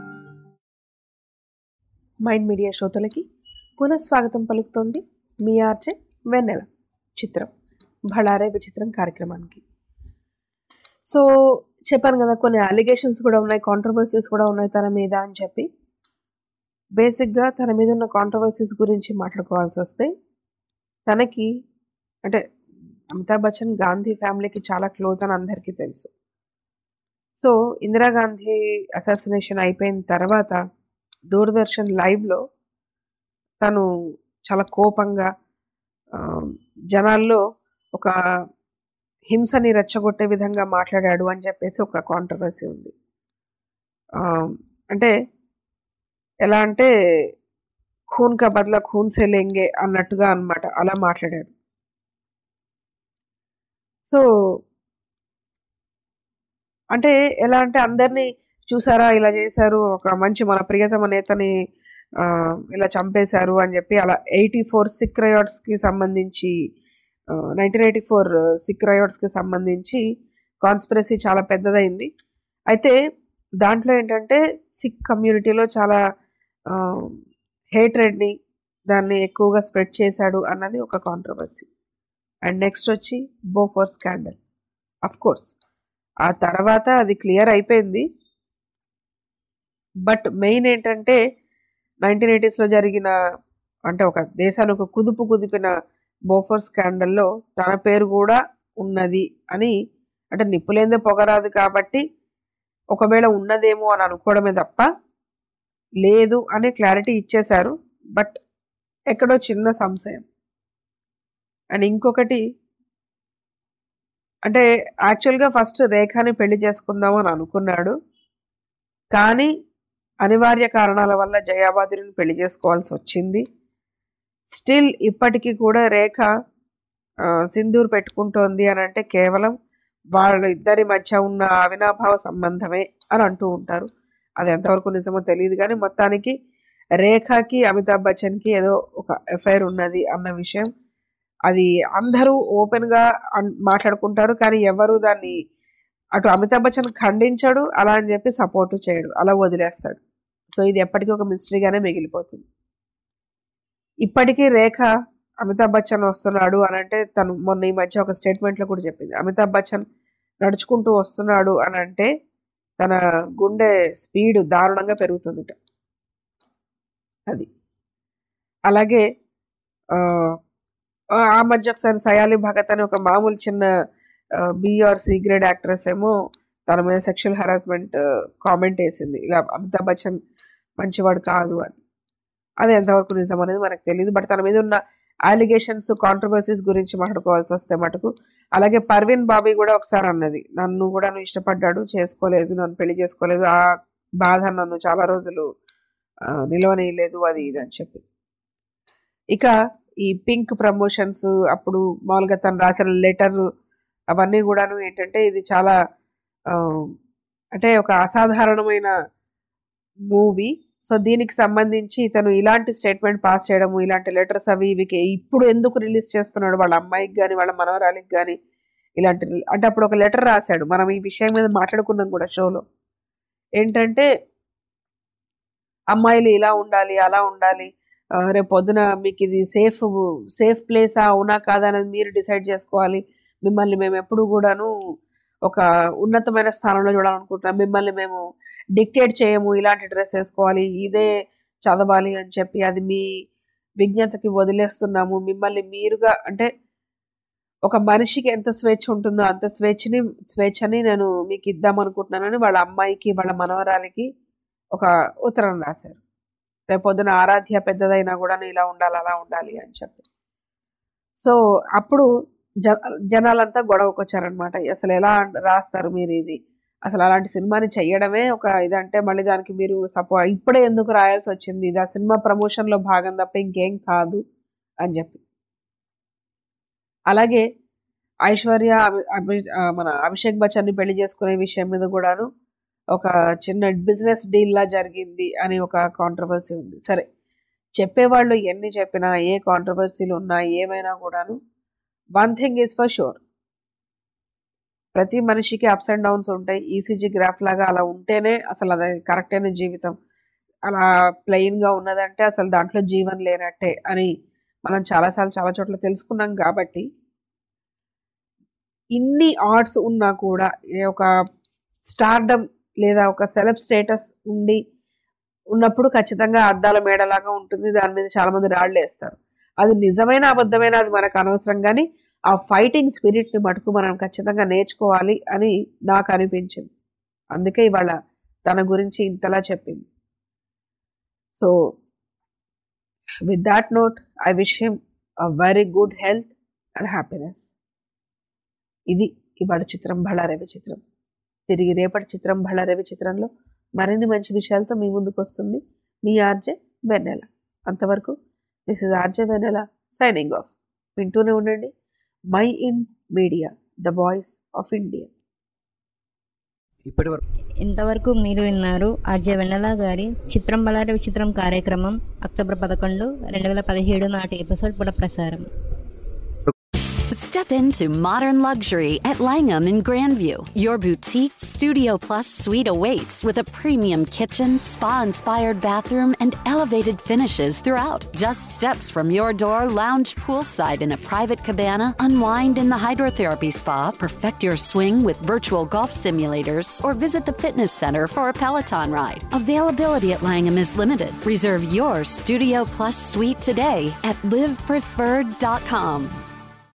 మైండ్ మీడియా శ్రోతలకి పునఃస్వాగతం పలుకుతోంది మీ ఆర్జే వెన్నెల చిత్రం భళారే విచిత్రం కార్యక్రమానికి సో చెప్పాను కదా కొన్ని అలిగేషన్స్ కూడా ఉన్నాయి కాంట్రవర్సీస్ కూడా ఉన్నాయి తన మీద అని చెప్పి బేసిక్గా తన మీద ఉన్న కాంట్రవర్సీస్ గురించి మాట్లాడుకోవాల్సి వస్తే తనకి అంటే అమితాబ్ బచ్చన్ గాంధీ ఫ్యామిలీకి చాలా క్లోజ్ అని అందరికీ తెలుసు సో ఇందిరాగాంధీ అసాసినేషన్ అయిపోయిన తర్వాత దూరదర్శన్ లైవ్లో తను చాలా కోపంగా ఆ, జనాల్లో ఒక హింసని రెచ్చగొట్టే విధంగా మాట్లాడాడు అని చెప్పేసి ఒక కాంట్రవర్సీ ఉంది ఆ, అంటే ఎలా అంటే ఖూన్ కా బదులా ఖూన్ సే లెంగే అన్నట్టుగా అన్నమాట అలా మాట్లాడాడు సో అంటే ఎలా అంటే అందరినీ చూసారా ఇలా చేశారు ఒక మంచి మన ప్రియతమ నేతని ఆ, ఇలా చంపేశారు అని చెప్పి అలా ఎయిటీ ఫోర్ సిక్ కి సంబంధించి నైన్టీన్ ఎయిటీ ఫోర్ సిక్ కి సంబంధించి కాన్స్పిరసీ చాలా పెద్దదైంది అయితే దాంట్లో ఏంటంటే సిక్ కమ్యూనిటీలో చాలా హేట్రెడ్ని దాన్ని ఎక్కువగా స్ప్రెడ్ చేశాడు అన్నది ఒక కాంట్రవర్సీ అండ్ నెక్స్ట్ వచ్చి బోఫోర్ స్కాండల్ అఫ్ కోర్స్ ఆ తర్వాత అది క్లియర్ అయిపోయింది బట్ మెయిన్ ఏంటంటే నైన్టీన్ ఎయిటీస్లో జరిగిన అంటే ఒక దేశాన్ని ఒక కుదుపు కుదిపిన బోఫోర్ స్కాండల్లో తన పేరు కూడా ఉన్నది అని అంటే నిప్పులేందే పొగరాదు కాబట్టి ఒకవేళ ఉన్నదేమో అని అనుకోవడమే తప్ప లేదు అనే క్లారిటీ ఇచ్చేశారు బట్ ఎక్కడో చిన్న సంశయం అండ్ ఇంకొకటి అంటే యాక్చువల్గా ఫస్ట్ రేఖని పెళ్లి చేసుకుందాం అని అనుకున్నాడు కానీ అనివార్య కారణాల వల్ల జయాబాదుని పెళ్లి చేసుకోవాల్సి వచ్చింది స్టిల్ ఇప్పటికీ కూడా రేఖ ఆ, సింధూర్ పెట్టుకుంటోంది అని అంటే కేవలం వాళ్ళ ఇద్దరి మధ్య ఉన్న అవినాభావ సంబంధమే అని అంటూ ఉంటారు అది ఎంతవరకు నిజమో తెలియదు కానీ మొత్తానికి రేఖకి అమితాబ్ బచ్చన్కి ఏదో ఒక ఎఫ్ఐఆర్ ఉన్నది అన్న విషయం అది అందరూ ఓపెన్గా అన్- మాట్లాడుకుంటారు కానీ ఎవరు దాన్ని అటు అమితాబ్ బచ్చన్ ఖండించాడు అలా అని చెప్పి సపోర్ట్ చేయడు అలా వదిలేస్తాడు సో ఇది ఎప్పటికీ ఒక మిస్టరీగానే మిగిలిపోతుంది ఇప్పటికీ రేఖ అమితాబ్ బచ్చన్ వస్తున్నాడు అని అంటే తను మొన్న ఈ మధ్య ఒక స్టేట్మెంట్లో కూడా చెప్పింది అమితాబ్ బచ్చన్ నడుచుకుంటూ వస్తున్నాడు అని అంటే తన గుండె స్పీడ్ దారుణంగా పెరుగుతుందిట అది అలాగే ఆ, ఆ మధ్య ఒకసారి సయాలి భగత్ అని ఒక మామూలు చిన్న B or C grade actress ఏమో తన మీద సెక్షువల్ హరాస్మెంట్ కామెంట్ వేసింది ఇలా అమితాబ్ బచ్చన్ మంచివాడు కాదు అని అది ఎంతవరకు నిజం అనేది మనకు తెలియదు బట్ తన మీద ఉన్న అలిగేషన్స్ కాంట్రవర్సీస్ గురించి మాట్లాడుకోవాల్సి వస్తే మటుకు అలాగే పర్వీన్ బాబీ కూడా ఒకసారి అన్నది నన్ను కూడా నువ్వు ఇష్టపడ్డాడు చేసుకోలేదు నన్ను పెళ్లి చేసుకోలేదు ఆ బాధ నన్ను చాలా రోజులు ఆ, నిలవనీయలేదు అది ఇది అని చెప్పి ఇక ఈ పింక్ ప్రమోషన్స్ అప్పుడు మామూలుగా తను రాసిన లెటర్ అవన్నీ కూడాను ఏంటంటే ఇది చాలా ఆ, అంటే ఒక అసాధారణమైన మూవీ సో దీనికి సంబంధించి ఇతను ఇలాంటి స్టేట్మెంట్ పాస్ చేయడము ఇలాంటి లెటర్స్ అవి ఇవికి ఇప్పుడు ఎందుకు రిలీజ్ చేస్తున్నాడు వాళ్ళ అమ్మాయికి కానీ వాళ్ళ మనవరాలికి కానీ ఇలాంటి అంటే అప్పుడు ఒక లెటర్ రాశాడు మనం ఈ విషయం మీద మాట్లాడుకున్నాం కూడా షోలో ఏంటంటే అమ్మాయిలు ఇలా ఉండాలి అలా ఉండాలి ఆ, రేపు పొద్దున మీకు ఇది సేఫ్ సేఫ్ ప్లేసా అవునా కాదా అనేది మీరు డిసైడ్ చేసుకోవాలి మిమ్మల్ని మేము ఎప్పుడు కూడాను ఒక ఉన్నతమైన స్థానంలో చూడాలనుకుంటున్నాం మిమ్మల్ని మేము డిక్టేట్ చేయము ఇలాంటి డ్రెస్ వేసుకోవాలి ఇదే చదవాలి అని చెప్పి అది మీ విజ్ఞతకి వదిలేస్తున్నాము మిమ్మల్ని మీరుగా అంటే ఒక మనిషికి ఎంత స్వేచ్ఛ ఉంటుందో అంత స్వేచ్ఛని స్వేచ్ఛని నేను మీకు ఇద్దాం అనుకుంటున్నానని వాళ్ళ అమ్మాయికి వాళ్ళ మనవరాలికి ఒక ఉత్తరం రాశారు రేపు పొద్దున ఆరాధ్య పెద్దదైనా కూడా ఇలా ఉండాలి అలా ఉండాలి అని చెప్పి సో అప్పుడు జ జనాలంతా గొడవకు వచ్చారనమాట అసలు ఎలా రాస్తారు మీరు ఇది అసలు అలాంటి సినిమాని చెయ్యడమే ఒక ఇదంటే మళ్ళీ దానికి మీరు సపో ఇప్పుడే ఎందుకు రాయాల్సి వచ్చింది ఇది ఆ సినిమా ప్రమోషన్లో భాగం తప్ప ఇంకేం కాదు అని చెప్పి అలాగే ఐశ్వర్య అభి- అభి- ఆ, మన అభిషేక్ బచ్చన్ని పెళ్లి చేసుకునే విషయం మీద కూడాను ఒక చిన్న బిజినెస్ డీల్ లా జరిగింది అని ఒక కాంట్రవర్సీ ఉంది సరే చెప్పేవాళ్ళు ఎన్ని చెప్పినా ఏ కాంట్రవర్సీలు ఉన్నా ఏమైనా కూడాను one thing is for sure ప్రతి మనిషికి అప్స్ అండ్ డౌన్స్ ఉంటాయి ఈసీజీ గ్రాఫ్ లాగా అలా ఉంటేనే అసలు అది కరెక్ట్ అయిన జీవితం అలా ప్లెయిన్గా ఉన్నదంటే అసలు దాంట్లో జీవన్ లేనట్టే అని మనం చాలాసార్లు చాలా చోట్ల తెలుసుకున్నాం కాబట్టి ఇన్ని ఆర్ట్స్ ఉన్నా కూడా ఏ ఒక స్టార్డమ్ లేదా ఒక సెలబ్ స్టేటస్ ఉండి ఉన్నప్పుడు ఖచ్చితంగా అద్దాల మేడలాగా ఉంటుంది దాని మీద చాలా మంది రాళ్ళు వేస్తారు అది నిజమైన అబద్ధమైన అది మనకు అనవసరం కానీ ఆ ఫైటింగ్ స్పిరిట్ని మటుకు మనం ఖచ్చితంగా నేర్చుకోవాలి అని నాకు అనిపించింది అందుకే ఇవాళ తన గురించి ఇంతలా చెప్పింది so with that note I wish him a very good health and happiness ఇది ఇవాళ చిత్రం బళ్ళారవి చిత్రం తిరిగి రేపటి చిత్రం బళ్ళారవి చిత్రంలో మరిన్ని మంచి విషయాలతో మీ ముందుకు వస్తుంది మీ ఆర్జే వెన్నెల అంతవరకు this is RJ Vennela signing off వింటూనే ఉండండి mind media the voice of India ఇప్పటి వరకు ఇంతవరకు మీరు విన్నారు ఆర్జే వెన్నెల గారి చిత్రం బలారి విచిత్రం కార్యక్రమం అక్టోబర్ పదకొండు రెండు వేల పదిహేడు నాటి ఎపిసోడ్ పునఃప్రసారం Step into modern luxury at Langham in Grandview. Your boutique Studio Plus suite awaits with a premium kitchen, spa inspired bathroom, and elevated finishes throughout. Just steps from your door, lounge poolside in a private cabana, unwind in the hydrotherapy spa, perfect your swing with virtual golf simulators, or visit the fitness center for a Peloton ride. Availability at Langham is limited. Reserve your Studio Plus suite today at livepreferred.com.